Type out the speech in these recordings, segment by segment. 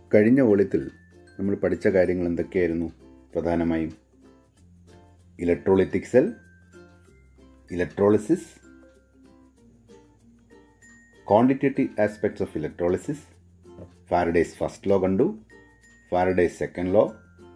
കഴിഞ്ഞ വോളിയത്തിൽ നമ്മൾ പഠിച്ച കാര്യങ്ങൾ എന്തൊക്കെയായിരുന്നു പ്രധാനമായും electrolytic cell electrolysis quantitative aspects of electrolysis Faraday's first law കണ്ടു ഫാരഡേസ് സെക്കൻഡ് ലോ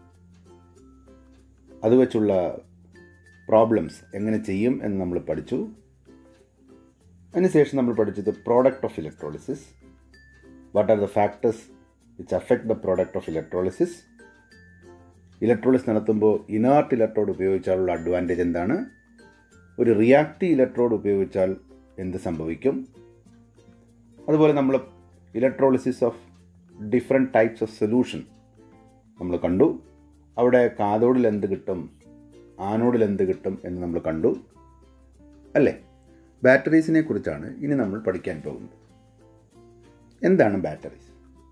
അത് വെച്ചുള്ള പ്രോബ്ലംസ് എങ്ങനെ ചെയ്യും എന്ന് നമ്മൾ പഠിച്ചു അതിനുശേഷം നമ്മൾ പഠിച്ചത് product of electrolysis what are the factors which affect the product of electrolysis electrolysis നടത്തുമ്പോൾ ഇനേർട്ട് ഇലക്ട്രോഡ് ഉപയോഗിച്ചാലുള്ള അഡ്വാൻറ്റേജ് എന്താണ് ഒരു റിയാക്റ്റീവ് ഇലക്ട്രോഡ് ഉപയോഗിച്ചാൽ എന്ത് സംഭവിക്കും അതുപോലെ നമ്മൾ electrolysis of different types of solution നമ്മൾ കണ്ടു അവിടെ കാതോടിൽ എന്ത് കിട്ടും ആനോഡിൽ എന്ത് കിട്ടും എന്ന് നമ്മൾ കണ്ടു അല്ലേ ബാറ്ററീസിനെ കുറിച്ചാണ് ഇനി നമ്മൾ പഠിക്കാൻ പോകുന്നത് എന്താണ് ബാറ്ററീസ്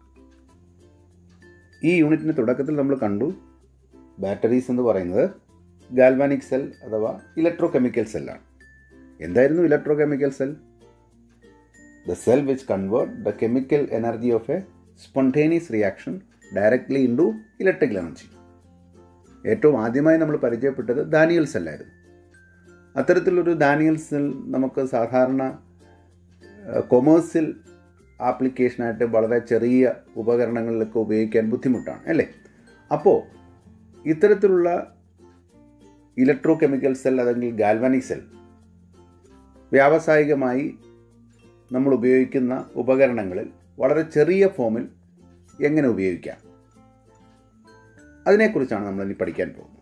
ഈ യൂണിറ്റിൻ്റെ തുടക്കത്തിൽ നമ്മൾ കണ്ടു ബാറ്ററീസ് എന്ന് പറയുന്നത് ഗാൽവാനിക് സെൽ അഥവാ ഇലക്ട്രോ കെമിക്കൽ സെല്ലാണ് എന്തായിരുന്നു electrochemical cell the cell which convert the chemical energy of a spontaneous reaction directly in to electrical energy ഏറ്റവും ആദ്യമായി നമ്മൾ പരിചയപ്പെട്ടത് ദാനിയൽ സെല്ലായിരുന്നു അത്തരത്തിലൊരു ദാനിയൽ സെൽ നമുക്ക് സാധാരണ കൊമേഴ്സ്യൽ ആപ്ലിക്കേഷനായിട്ട് വളരെ ചെറിയ ഉപകരണങ്ങളിലൊക്കെ ഉപയോഗിക്കാൻ ബുദ്ധിമുട്ടാണ് അല്ലേ അപ്പോൾ ഇത്തരത്തിലുള്ള ഇലക്ട്രോ കെമിക്കൽ സെൽ അല്ലെങ്കിൽ ഗാൽവാനിക് സെൽ വ്യാവസായികമായി നമ്മൾ ഉപയോഗിക്കുന്ന ഉപകരണങ്ങളിൽ വളരെ ചെറിയ ഫോമിൽ എങ്ങനെ ഉപയോഗിക്കാം അതിനെക്കുറിച്ചാണ് നമ്മൾ ഇനി പഠിക്കാൻ പോകുന്നത്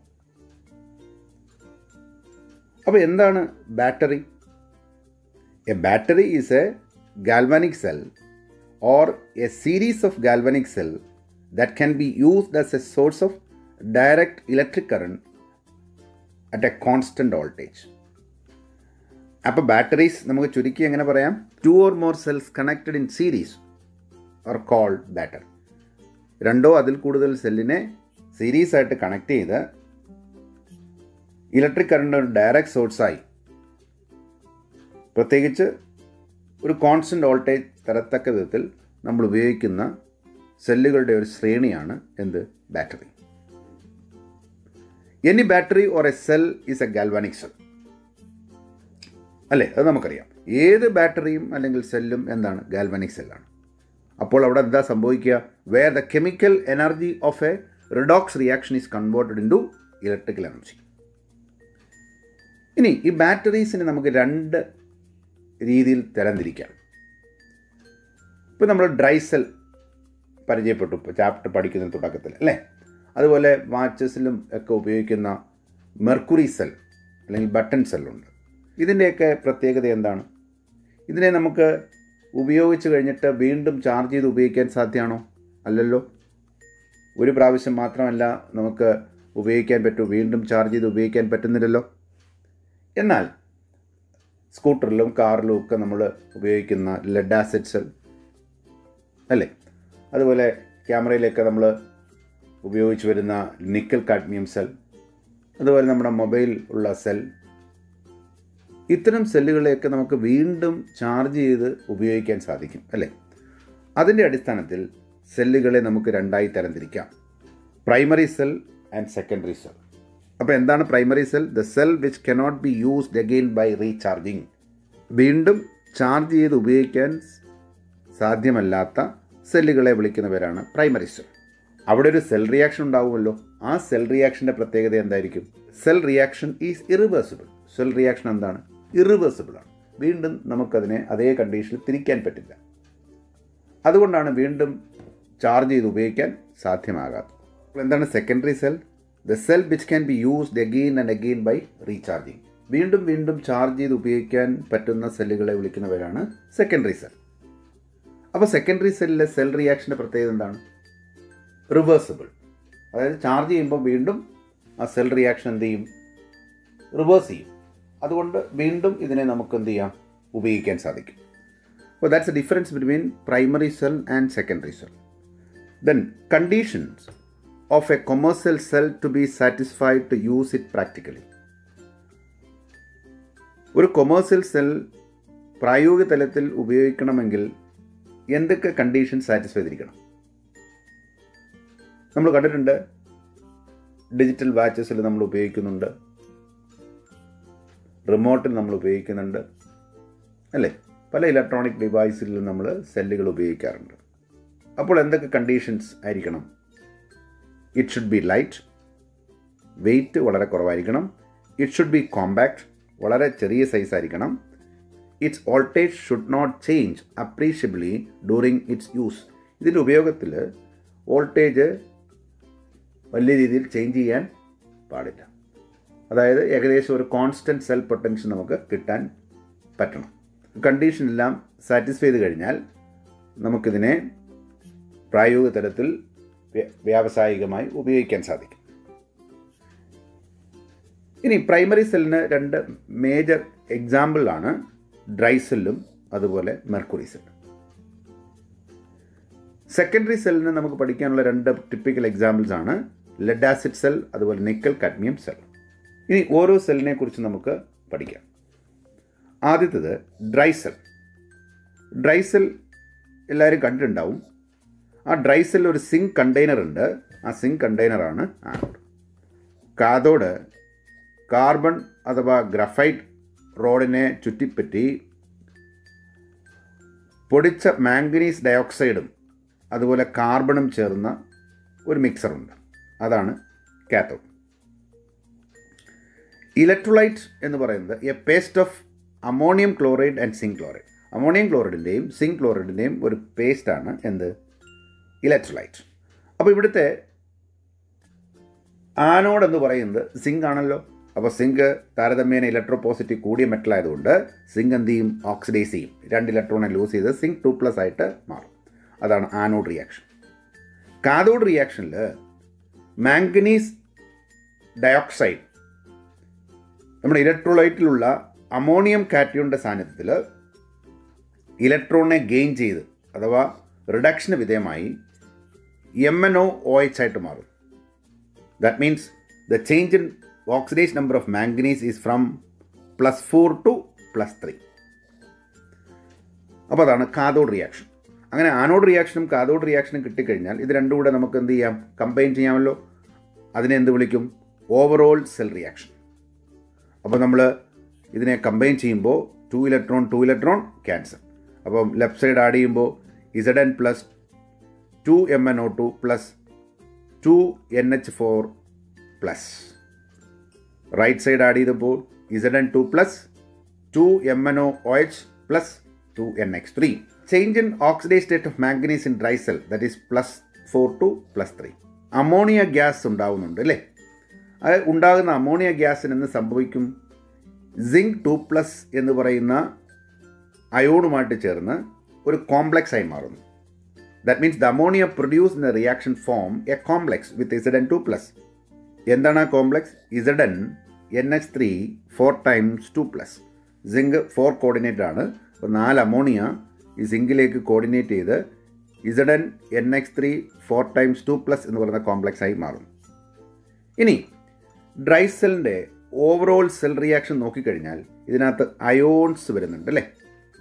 അപ്പോൾ എന്താണ് battery a battery is a galvanic cell or a series of galvanic cell that can be used as a source of direct electric current at a constant voltage അപ്പോൾ ബാറ്ററീസ് നമുക്ക് ചുരുക്കി എങ്ങനെ പറയാം two or more cells connected in series or called battery രണ്ടോ അതിൽ കൂടുതൽ സെല്ലിനെ series ആയിട്ട് കണക്ട് ചെയ്ത് ഇലക്ട്രിക് കറണ്ട് ഒരു ഡയറക്റ്റ് സോഴ്സായി പ്രത്യേകിച്ച് ഒരു കോൺസ്റ്റൻറ്റ് വോൾട്ടേജ് തരത്തക്ക വിധത്തിൽ നമ്മൾ ഉപയോഗിക്കുന്ന സെല്ലുകളുടെ ഒരു ശ്രേണിയാണ് എന്ത് battery any battery or a cell is a galvanic cell അല്ലേ അത് നമുക്കറിയാം ഏത് ബാറ്ററിയും അല്ലെങ്കിൽ സെല്ലും എന്താണ് ഗാൽവാനിക് സെല്ലാണ് അപ്പോൾ അവിടെ എന്താ സംഭവിക്കുക where the chemical energy of a redox reaction is converted in to electrical energy ഇനി ഈ ബാറ്ററീസിനെ നമുക്ക് രണ്ട് രീതിയിൽ തരംതിരിക്കാം ഇപ്പോൾ നമ്മൾ ഡ്രൈ സെൽ പരിചയപ്പെട്ടു ഇപ്പോൾ ചാപ്റ്റർ പഠിക്കുന്ന തുടക്കത്തിൽ അല്ലേ അതുപോലെ വാച്ചസിലും ഒക്കെ ഉപയോഗിക്കുന്ന മെർക്കുറി സെൽ അല്ലെങ്കിൽ ബട്ടൺ സെല്ലുണ്ട് ഇതിൻ്റെയൊക്കെ പ്രത്യേകത എന്താണ് ഇതിനെ നമുക്ക് ഉപയോഗിച്ച് കഴിഞ്ഞിട്ട് വീണ്ടും ചാർജ് ചെയ്ത് ഉപയോഗിക്കാൻ സാധ്യമാണോ അല്ലല്ലോ ഒരു പ്രാവശ്യം മാത്രമല്ല നമുക്ക് ഉപയോഗിക്കാൻ പറ്റൂ വീണ്ടും ചാർജ് ചെയ്ത് ഉപയോഗിക്കാൻ പറ്റുന്നില്ലല്ലോ എന്നാൽ സ്കൂട്ടറിലും കാറിലും ഒക്കെ നമ്മൾ ഉപയോഗിക്കുന്ന ലെഡ് ആസിഡ് സെൽ അല്ലേ അതുപോലെ ക്യാമറയിലൊക്കെ നമ്മൾ ഉപയോഗിച്ച് വരുന്ന നിക്കൽ കാഡ്മിയം സെൽ അതുപോലെ നമ്മുടെ മൊബൈൽ ഉള്ള സെൽ ഇത്തരം സെല്ലുകളെയൊക്കെ നമുക്ക് വീണ്ടും ചാർജ് ചെയ്ത് ഉപയോഗിക്കാൻ സാധിക്കും അല്ലേ അതിൻ്റെ അടിസ്ഥാനത്തിൽ സെല്ലുകളെ നമുക്ക് രണ്ടായി തരംതിരിക്കാം primary cell and secondary cell അപ്പോൾ എന്താണ് primary cell the cell which cannot be used again by recharging വീണ്ടും ചാർജ് ചെയ്ത് ഉപയോഗിക്കാൻ സാധ്യമല്ലാത്ത സെല്ലുകളെ വിളിക്കുന്ന പേരാണ് പ്രൈമറി സെൽ അവിടെ ഒരു സെൽ റിയാക്ഷൻ ഉണ്ടാവുമല്ലോ ആ സെൽ റിയാക്ഷൻ്റെ പ്രത്യേകത എന്തായിരിക്കും cell reaction is irreversible cell reaction എന്താണ് ഇറിവേഴ്സിബിൾ ആണ് വീണ്ടും നമുക്കതിനെ അതേ കണ്ടീഷനിൽ തിരിക്കാൻ പറ്റില്ല അതുകൊണ്ടാണ് വീണ്ടും ചാർജ് ചെയ്ത് ഉപയോഗിക്കാൻ സാധ്യമാകാത്തത് അപ്പോൾ എന്താണ് secondary cell the cell which can be used again and again by recharging വീണ്ടും വീണ്ടും ചാർജ് ചെയ്ത് ഉപയോഗിക്കാൻ പറ്റുന്ന സെല്ലുകളെ വിളിക്കുന്നവരാണ് സെക്കൻഡറി സെൽ അപ്പോൾ സെക്കൻഡറി സെല്ലിലെ സെൽ റിയാക്ഷൻ്റെ പ്രത്യേകത എന്താണ് റിവേഴ്സിബിൾ അതായത് ചാർജ് ചെയ്യുമ്പോൾ വീണ്ടും ആ സെൽ റിയാക്ഷൻ എന്ത് ചെയ്യും റിവേഴ്സ് ചെയ്യും അതുകൊണ്ട് വീണ്ടും ഇതിനെ നമുക്ക് എന്ത് ചെയ്യാം ഉപയോഗിക്കാൻ സാധിക്കും അപ്പോൾ that's a difference between primary cell and secondary cell then conditions of a commercial cell to be satisfied to use it practically ഒരു കൊമേഴ്സ്യൽ സെൽ പ്രായോഗിക തലത്തിൽ ഉപയോഗിക്കണമെങ്കിൽ എന്തൊക്കെ കണ്ടീഷൻ സാറ്റിസ്ഫൈ ചെയ്തിരിക്കണം നമ്മൾ കണ്ടിട്ടുണ്ട് ഡിജിറ്റൽ വാച്ചസിൽ നമ്മൾ ഉപയോഗിക്കുന്നുണ്ട് റിമോട്ടിൽ നമ്മൾ ഉപയോഗിക്കുന്നുണ്ട് അല്ലേ പല ഇലക്ട്രോണിക് ഡിവൈസിലും നമ്മൾ സെല്ലുകൾ ഉപയോഗിക്കാറുണ്ട് അപ്പോൾ എന്തൊക്കെ കണ്ടീഷൻസ് ആയിരിക്കണം it should be light weight വളരെ കുറവായിരിക്കണം ഇറ്റ് ഷുഡ് ബി കോമ്പാക്ട് വളരെ ചെറിയ സൈസ് ആയിരിക്കണം it's voltage should not change appreciably during its use ഇതിൻ്റെ ഉപയോഗത്തിൽ വോൾട്ടേജ് വലിയ രീതിയിൽ ചേഞ്ച് ചെയ്യാൻ പാടില്ല അതായത് ഏകദേശം ഒരു കോൺസ്റ്റൻറ്റ് സെൽ പൊട്ടൻഷ്യൽ നമുക്ക് കിട്ടാൻ പറ്റണം കണ്ടീഷൻ എല്ലാം സാറ്റിസ്ഫൈ ചെയ്ത് കഴിഞ്ഞാൽ നമുക്കിതിനെ പ്രായോഗിക തലത്തിൽ വ്യ- വ്യാവസായികമായി ഉപയോഗിക്കാൻ സാധിക്കും ഇനി പ്രൈമറി സെല്ലിന് രണ്ട് മേജർ എക്സാമ്പിളാണ് ഡ്രൈ സെല്ലും അതുപോലെ മെർക്കുറി സെല്ലും സെക്കൻഡറി സെല്ലിന് നമുക്ക് പഠിക്കാനുള്ള രണ്ട് ടിപ്പിക്കൽ എക്സാമ്പിൾസ് ആണ് ലെഡ് ആസിഡ് സെൽ അതുപോലെ നിക്കൽ കാഡ്മിയം സെൽ ഇനി ഓരോ സെല്ലിനെ കുറിച്ച് നമുക്ക് പഠിക്കാം ആദ്യത്തേത് ഡ്രൈ സെൽ ഡ്രൈ സെൽ എല്ലാവരും കണ്ടിട്ടുണ്ടാവും ആ ഡ്രൈ സെൽ ഒരു സിങ്ക് കണ്ടെയ്നർ ഉണ്ട് ആ സിങ്ക് കണ്ടെയ്നറാണ് ആനോഡ് കാതോട് കാർബൺ അഥവാ ഗ്രഫൈറ്റ് റോഡിനെ ചുറ്റിപ്പറ്റി പൊടിച്ച മാംഗനീസ് ഡയോക്സൈഡും അതുപോലെ കാർബണും ചേർന്ന ഒരു മിക്സറുണ്ട് അതാണ് കാത്തോഡ് ഇലക്ട്രോലൈറ്റ് എന്ന് പറയുന്നത് a paste of ammonium chloride and zinc chloride ammonium ക്ലോറൈഡിൻ്റെയും സിങ്ക് ക്ലോറൈഡിൻ്റെയും ഒരു പേസ്റ്റാണ് എന്ത് ഇലക്ട്രോലൈറ്റ് അപ്പോൾ ഇവിടുത്തെ ആനോഡ് എന്ന് പറയുന്നത് സിങ്ക് ആണല്ലോ അപ്പോൾ സിങ്ക് താരതമ്യേന ഇലക്ട്രോ പോസിറ്റീവ് കൂടിയ മെറ്റൽ ആയതുകൊണ്ട് സിങ്ക് എന്ത് ചെയ്യും ഓക്സിഡൈസ് ചെയ്യും രണ്ട് ഇലക്ട്രോണെ ലൂസ് ചെയ്ത് സിങ്ക് ടു പ്ലസ് ആയിട്ട് മാറും അതാണ് ആനോഡ് റിയാക്ഷൻ കാതോഡ് റിയാക്ഷനിൽ മാംഗനീസ് ഡയോക്സൈഡ് നമ്മുടെ ഇലക്ട്രോലൈറ്റിലുള്ള അമോണിയം കാറ്റയോണിൻ്റെ സാന്നിധ്യത്തിൽ ഇലക്ട്രോണിനെ ഗെയിൻ ചെയ്ത് അഥവാ റിഡക്ഷന് വിധേയമായി M N O O H ആയിട്ട് മാറും that means the change in oxidation number of manganese is from plus four to plus three അപ്പോൾ അതാണ് കാതോഡ് റിയാക്ഷൻ അങ്ങനെ ആനോഡ് റിയാക്ഷനും കാതോഡ് റിയാക്ഷനും കിട്ടിക്കഴിഞ്ഞാൽ ഇത് രണ്ടും കൂടെ നമുക്ക് എന്ത് ചെയ്യാം കമ്പൈൻ ചെയ്യാമല്ലോ അതിനെ എന്ത് വിളിക്കും ഓവറോൾ സെൽ റിയാക്ഷൻ അപ്പോൾ നമ്മൾ ഇതിനെ കമ്പൈൻ ചെയ്യുമ്പോൾ two electron two electron cancel അപ്പം ലെഫ്റ്റ് സൈഡ് ആഡ് ചെയ്യുമ്പോൾ Z N plus two M N O two plus two N H four plus right side add ചെയ്തപ്പോൾ Z N two plus two M N O O H plus two N X three change in oxidise state of manganese in dry cell that is plus four to plus three ammonia gas ഉണ്ടാവുന്നുണ്ട് അല്ലേ അത് ഉണ്ടാകുന്ന ammonia ഗ്യാസിന് എന്ത് സംഭവിക്കും zinc two plus എന്ന് പറയുന്ന അയോണുമായിട്ട് ചേർന്ന് ഒരു കോംപ്ലക്സ് ആയി മാറുന്നു that means the ammonia produce in the reaction form a complex with Z N two plus എന്താണ് ആ complex Z N N H three four times two plus zinc four coordinate ആണ് അപ്പോൾ നാല് അമോണിയ ഈ സിങ്കിലേക്ക് coordinate ചെയ്ത് Z N N X three four times two plus എന്ന് പറയുന്ന കോംപ്ലക്സ് ആയി മാറും ഇനി ഡ്രൈ സെല്ലിൻ്റെ ഓവറോൾ സെൽ റിയാക്ഷൻ നോക്കിക്കഴിഞ്ഞാൽ ഇതിനകത്ത് അയോൺസ് വരുന്നുണ്ട് അല്ലേ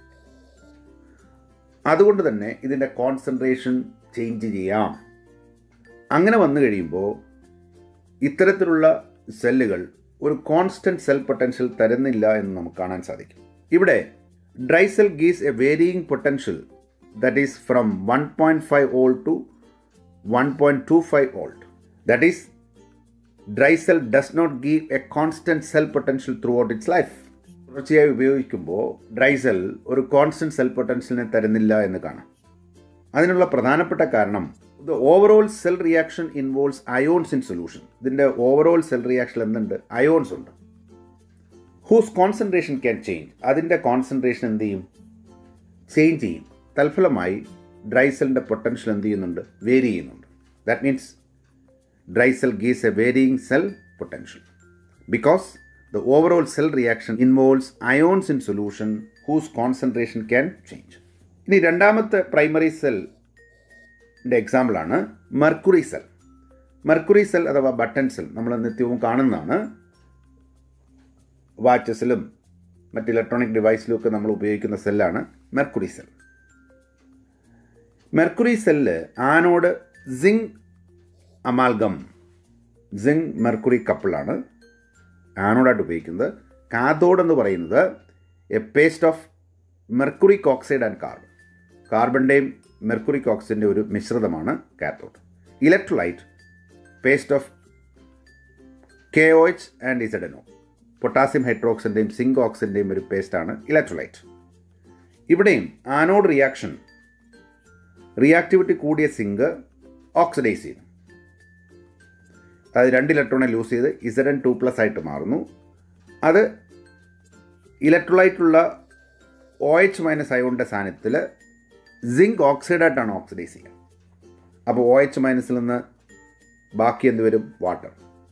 അതുകൊണ്ട് തന്നെ ഇതിൻ്റെ കോൺസെൻട്രേഷൻ ചേഞ്ച് ചെയ്യാം അങ്ങനെ വന്നു കഴിയുമ്പോൾ ഇത്തരത്തിലുള്ള സെല്ലുകൾ ഒരു കോൺസ്റ്റൻറ്റ് സെൽ പൊട്ടൻഷ്യൽ തരുന്നില്ല എന്ന് നമുക്ക് കാണാൻ സാധിക്കും ഇവിടെ dry cell gives a varying potential that is from one point five volt to one point two five volt that is dry cell does not give a constant cell potential throughout its life തുടർച്ചയായി ഉപയോഗിക്കുമ്പോൾ dry cell ഒരു constant cell പൊട്ടൻഷ്യലിനെ തരുന്നില്ല എന്ന് കാണാം അതിനുള്ള പ്രധാനപ്പെട്ട കാരണം the overall cell reaction involves ions in solution ഇതിൻ്റെ ഓവറോൾ സെൽ റിയാക്ഷൻ എന്തുണ്ട് അയോൺസ് ഉണ്ട് ഹൂസ് കോൺസെൻട്രേഷൻ ക്യാൻ ചേഞ്ച് അതിൻ്റെ കോൺസെൻട്രേഷൻ എന്ത് ചെയ്യും ചേഞ്ച് ചെയ്യും തൽഫലമായി ഡ്രൈ സെല്ലിൻ്റെ പൊട്ടൻഷ്യൽ എന്ത് ചെയ്യുന്നുണ്ട് വേരി ചെയ്യുന്നുണ്ട് that means dry cell gives a varying cell potential because the overall cell reaction involves ions in solution whose concentration can change. ഇനി രണ്ടാമത്തെ പ്രൈമറി സെല്ലിൻ്റെ എക്സാമ്പിളാണ് മെർക്കുറി സെൽ മെർക്കുറി സെൽ അഥവാ ബട്ടൺ സെൽ നമ്മൾ നിത്യവും കാണുന്നതാണ് വാച്ചസിലും മറ്റ് ഇലക്ട്രോണിക് ഡിവൈസിലും ഒക്കെ നമ്മൾ ഉപയോഗിക്കുന്ന സെല്ലാണ് mercury cell mercury cell anode zinc amalgam zinc mercury കപ്പിളാണ് ആനോഡായിട്ട് ഉപയോഗിക്കുന്നത് കാതോഡ് എന്ന് പറയുന്നത് a paste of mercuric oxide and carbon കാർബണിൻ്റെയും മെർക്കുറിക് ഓക്സൈഡിൻ്റെ ഒരു മിശ്രിതമാണ് cathode electrolyte paste of K O H and ഇസഡനോ പൊട്ടാസ്യം ഹൈഡ്രോക്സൈഡിൻ്റെയും സിങ്ക് ഓക്സൈഡിൻ്റെയും ഒരു പേസ്റ്റാണ് ഇലക്ട്രോലൈറ്റ് ഇവിടെയും ആനോഡ് റിയാക്ഷൻ റിയാക്ടിവിറ്റി കൂടിയ സിങ്ക് ഓക്സിഡൈസ് ചെയ്യുന്നു അത് രണ്ട് ഇലക്ട്രോണെ ലൂസ് ചെയ്ത് ഇസഡൻ ടു പ്ലസ് ആയിട്ട് മാറുന്നു അത് ഇലക്ട്രോലൈറ്റുള്ള ഒ എച്ച് മൈനസ് അയോണിൻ്റെ സാന്നിധ്യത്തിൽ സിങ്ക് ഓക്സൈഡായിട്ടാണ് ഓക്സിഡൈസ് ചെയ്യുക അപ്പോൾ ഒ എച്ച് മൈനസിൽ നിന്ന് ബാക്കി എന്ത് വരും വാട്ടർ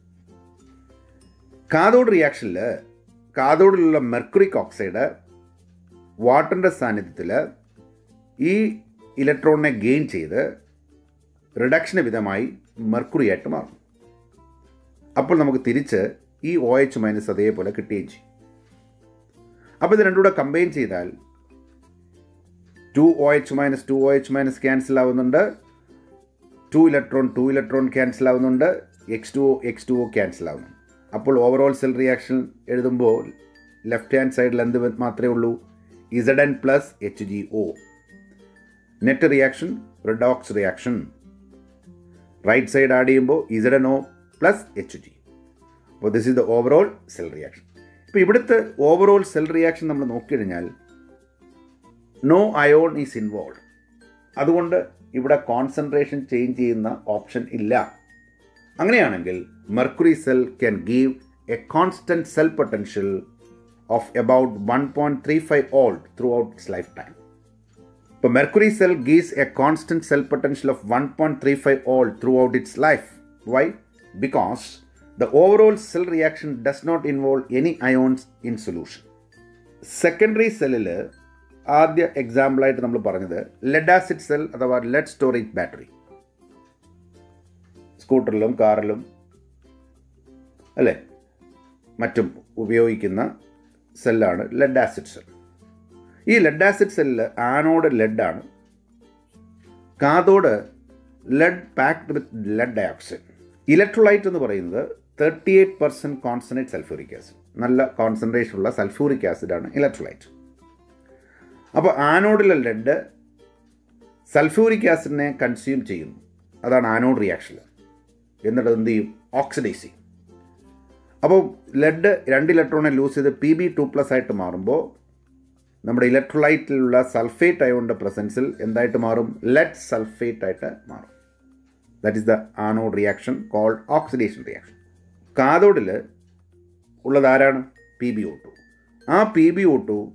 കാതോഡ് റിയാക്ഷനിൽ കാതോഡിലുള്ള മെർക്കുറിക് ഓക്സൈഡ് വാട്ടറിൻ്റെ സാന്നിധ്യത്തിൽ ഈ ഇലക്ട്രോണിനെ ഗെയിൻ ചെയ്ത് റിഡക്ഷന് വിധമായി മെർക്കുറി ആയിട്ട് മാറും അപ്പോൾ നമുക്ക് തിരിച്ച് ഈ ഒ എച്ച് മൈനസ് അതേപോലെ കിട്ടുകയും ചെയ്യും അപ്പോൾ ഇത് രണ്ടും കൂടെ കമ്പൈൻ ചെയ്താൽ two O H minus two O H minus cancel ആവുന്നുണ്ട് two electron two electron cancel ആവുന്നുണ്ട് x two O x two O cancel ആവുന്നു അപ്പോൾ ഓവറോൾ സെൽ റിയാക്ഷൻ എഴുതുമ്പോൾ ലെഫ്റ്റ് ഹാൻഡ് സൈഡിൽ എന്ത് മാത്രമേ ഉള്ളൂ Z N plus H G O net reaction redox reaction right side add ചെയ്യുമ്പോൾ Z N O plus H G അപ്പോൾ this is the overall cell reaction ഇപ്പോൾ ഇവിടുത്തെ ഓവറോൾ സെൽ റിയാക്ഷൻ നമ്മൾ നോക്കിക്കഴിഞ്ഞാൽ നോ അയോൺ ഈസ് ഇൻവോൾവ് അതുകൊണ്ട് ഇവിടെ concentration change ചെയ്യുന്ന option ഇല്ല അങ്ങനെയാണെങ്കിൽ mercury cell can give a constant cell potential of about one point three five volt throughout its life time ഇപ്പോൾ mercury cell gives a constant cell potential of one point three five volt throughout its life why because the overall cell reaction does not involve any ions in solution secondary സെല്ലിൽ ആദ്യ എക്സാമ്പിളായിട്ട് നമ്മൾ പറഞ്ഞത് lead acid cell അഥവാ lead storage battery സ്കൂട്ടറിലും കാറിലും അല്ലേ മറ്റും ഉപയോഗിക്കുന്ന സെല്ലാണ് ലെഡ് ആസിഡ് സെൽ ഈ ലെഡ് ആസിഡ് സെല്ലിൽ ആനോഡ് ലെഡാണ് cathode lead packed with lead dioxide electrolyte എന്ന് പറയുന്നത് thirty eight percent concentrate sulphuric acid നല്ല കോൺസെൻട്രേഷൻ ഉള്ള സൾഫ്യൂറിക് ആസിഡാണ് ഇലക്ട്രോലൈറ്റ് അപ്പോൾ ആനോഡിലെ ലെഡ് സൾഫ്യൂറിക് ആസിഡിനെ കൺസ്യൂം ചെയ്യുന്നു അതാണ് ആനോഡ് റിയാക്ഷൻ എന്നിട്ട് എന്ത് ചെയ്യും ഓക്സിഡൈസ് ചെയ്യും അപ്പോൾ ലെഡ് രണ്ട് ഇലക്ട്രോണെ ലൂസ് ചെയ്ത് പി ബി ടു പ്ലസ് ആയിട്ട് മാറുമ്പോൾ നമ്മുടെ ഇലക്ട്രോലൈറ്റിലുള്ള സൾഫേറ്റ് അയോണിൻ്റെ പ്രസൻസിൽ എന്തായിട്ട് മാറും ലെഡ് സൾഫേറ്റ് ആയിട്ട് മാറും that is the anode reaction called oxidation reaction കാതോഡിൽ ഉള്ളത് ആരാണ് പി ബി ഒ ടു ആ P B O two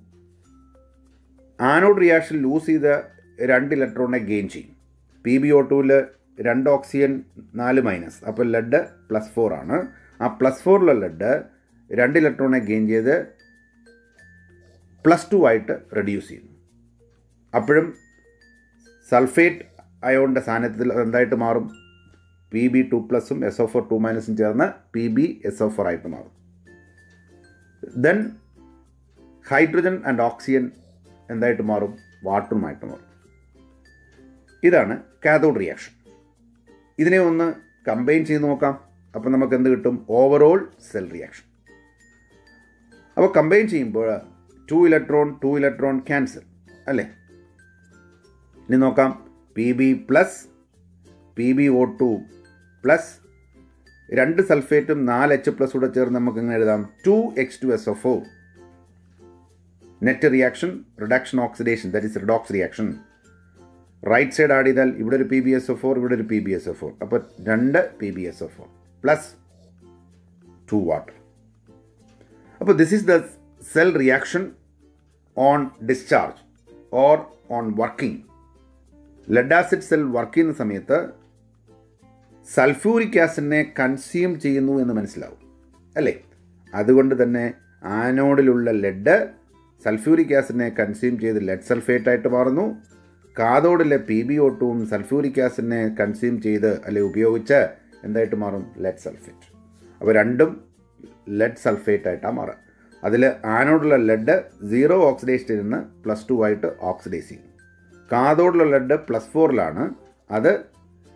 anode reaction lose ചെയ്ത രണ്ട് ഇലക്ട്രോണിനെ ഗെയിൻ ചെയ്യും പി ബി ഒ ടുവിൽ രണ്ട് ഓക്സിജൻ നാല് മൈനസ് അപ്പോൾ ലെഡ് പ്ലസ് ഫോർ ആണ് ആ പ്ലസ് ഫോറിലെ ലെഡ് രണ്ട് ഇലക്ട്രോണിനെ ഗെയിൻ ചെയ്ത് പ്ലസ് ടു ആയിട്ട് റെഡ്യൂസ് ചെയ്യുന്നു അപ്പോഴും സൾഫേറ്റ് അയോണിൻ്റെ സാന്നിധ്യത്തിൽ അതെന്തായിട്ട് മാറും പി ബി ടു പ്ലസും എസ് ഒ ഫോർ ടു മൈനസും ചേർന്ന് P B S O four ആയിട്ട് മാറും ദെൻ ഹൈഡ്രജൻ ആൻഡ് ഓക്സിജൻ എന്തായിട്ട് മാറും വാട്ടറുമായിട്ട് മാറും ഇതാണ് കാതോഡ് റിയാക്ഷൻ ഇതിനെ ഒന്ന് കമ്പൈൻ ചെയ്ത് നോക്കാം അപ്പോൾ നമുക്ക് എന്ത് കിട്ടും ഓവറോൾ സെൽ റിയാക്ഷൻ അപ്പോൾ കമ്പൈൻ ചെയ്യുമ്പോൾ two electron two electron cancel അല്ലേ ഇനി നോക്കാം P B plus P B O two plus രണ്ട് സൾഫേറ്റും നാല് എച്ച് പ്ലസ് കൂടെ ചേർന്ന് നമുക്ക് എങ്ങനെ എഴുതാം two X two S F O net reaction reduction oxidation that is redox reaction right side add ചെയ്താൽ ഇവിടെ ഒരു P B S O four ഇവിടെ ഒരു P B S O four അപ്പോൾ രണ്ട് P B S O four plus two water അപ്പോൾ this is the cell reaction on discharge or on working lead acid cell work ചെയ്യുന്ന സമയത്ത് sulphuric ആസിഡിനെ consume ചെയ്യുന്നു എന്ന് മനസ്സിലാവും അല്ലേ അതുകൊണ്ട് തന്നെ ആനോഡിലുള്ള ലെഡ് സൾഫ്യൂറിക് ആസിഡിനെ കൺസ്യൂം ചെയ്ത് ലെഡ് സൾഫേറ്റ് ആയിട്ട് മാറുന്നു കാതോഡിലെ പി ബി ഒ ടുവും സൾഫ്യൂറിക് ആസിഡിനെ കൺസ്യൂം ചെയ്ത് അല്ലെ ഉപയോഗിച്ച് എന്തായിട്ട് മാറും ലെഡ് സൾഫേറ്റ് അപ്പോൾ രണ്ടും ലെഡ് സൾഫേറ്റ് ആയിട്ടാണ് മാറുക അതിൽ ആനോഡിലുള്ള ലെഡ് സീറോ ഓക്സിഡേഷനിൽ നിന്ന് പ്ലസ് ടു ആയിട്ട് ഓക്സിഡൈസ് ചെയ്യും കാതോഡിലുള്ള ലെഡ് പ്ലസ് ഫോറിലാണ് അത്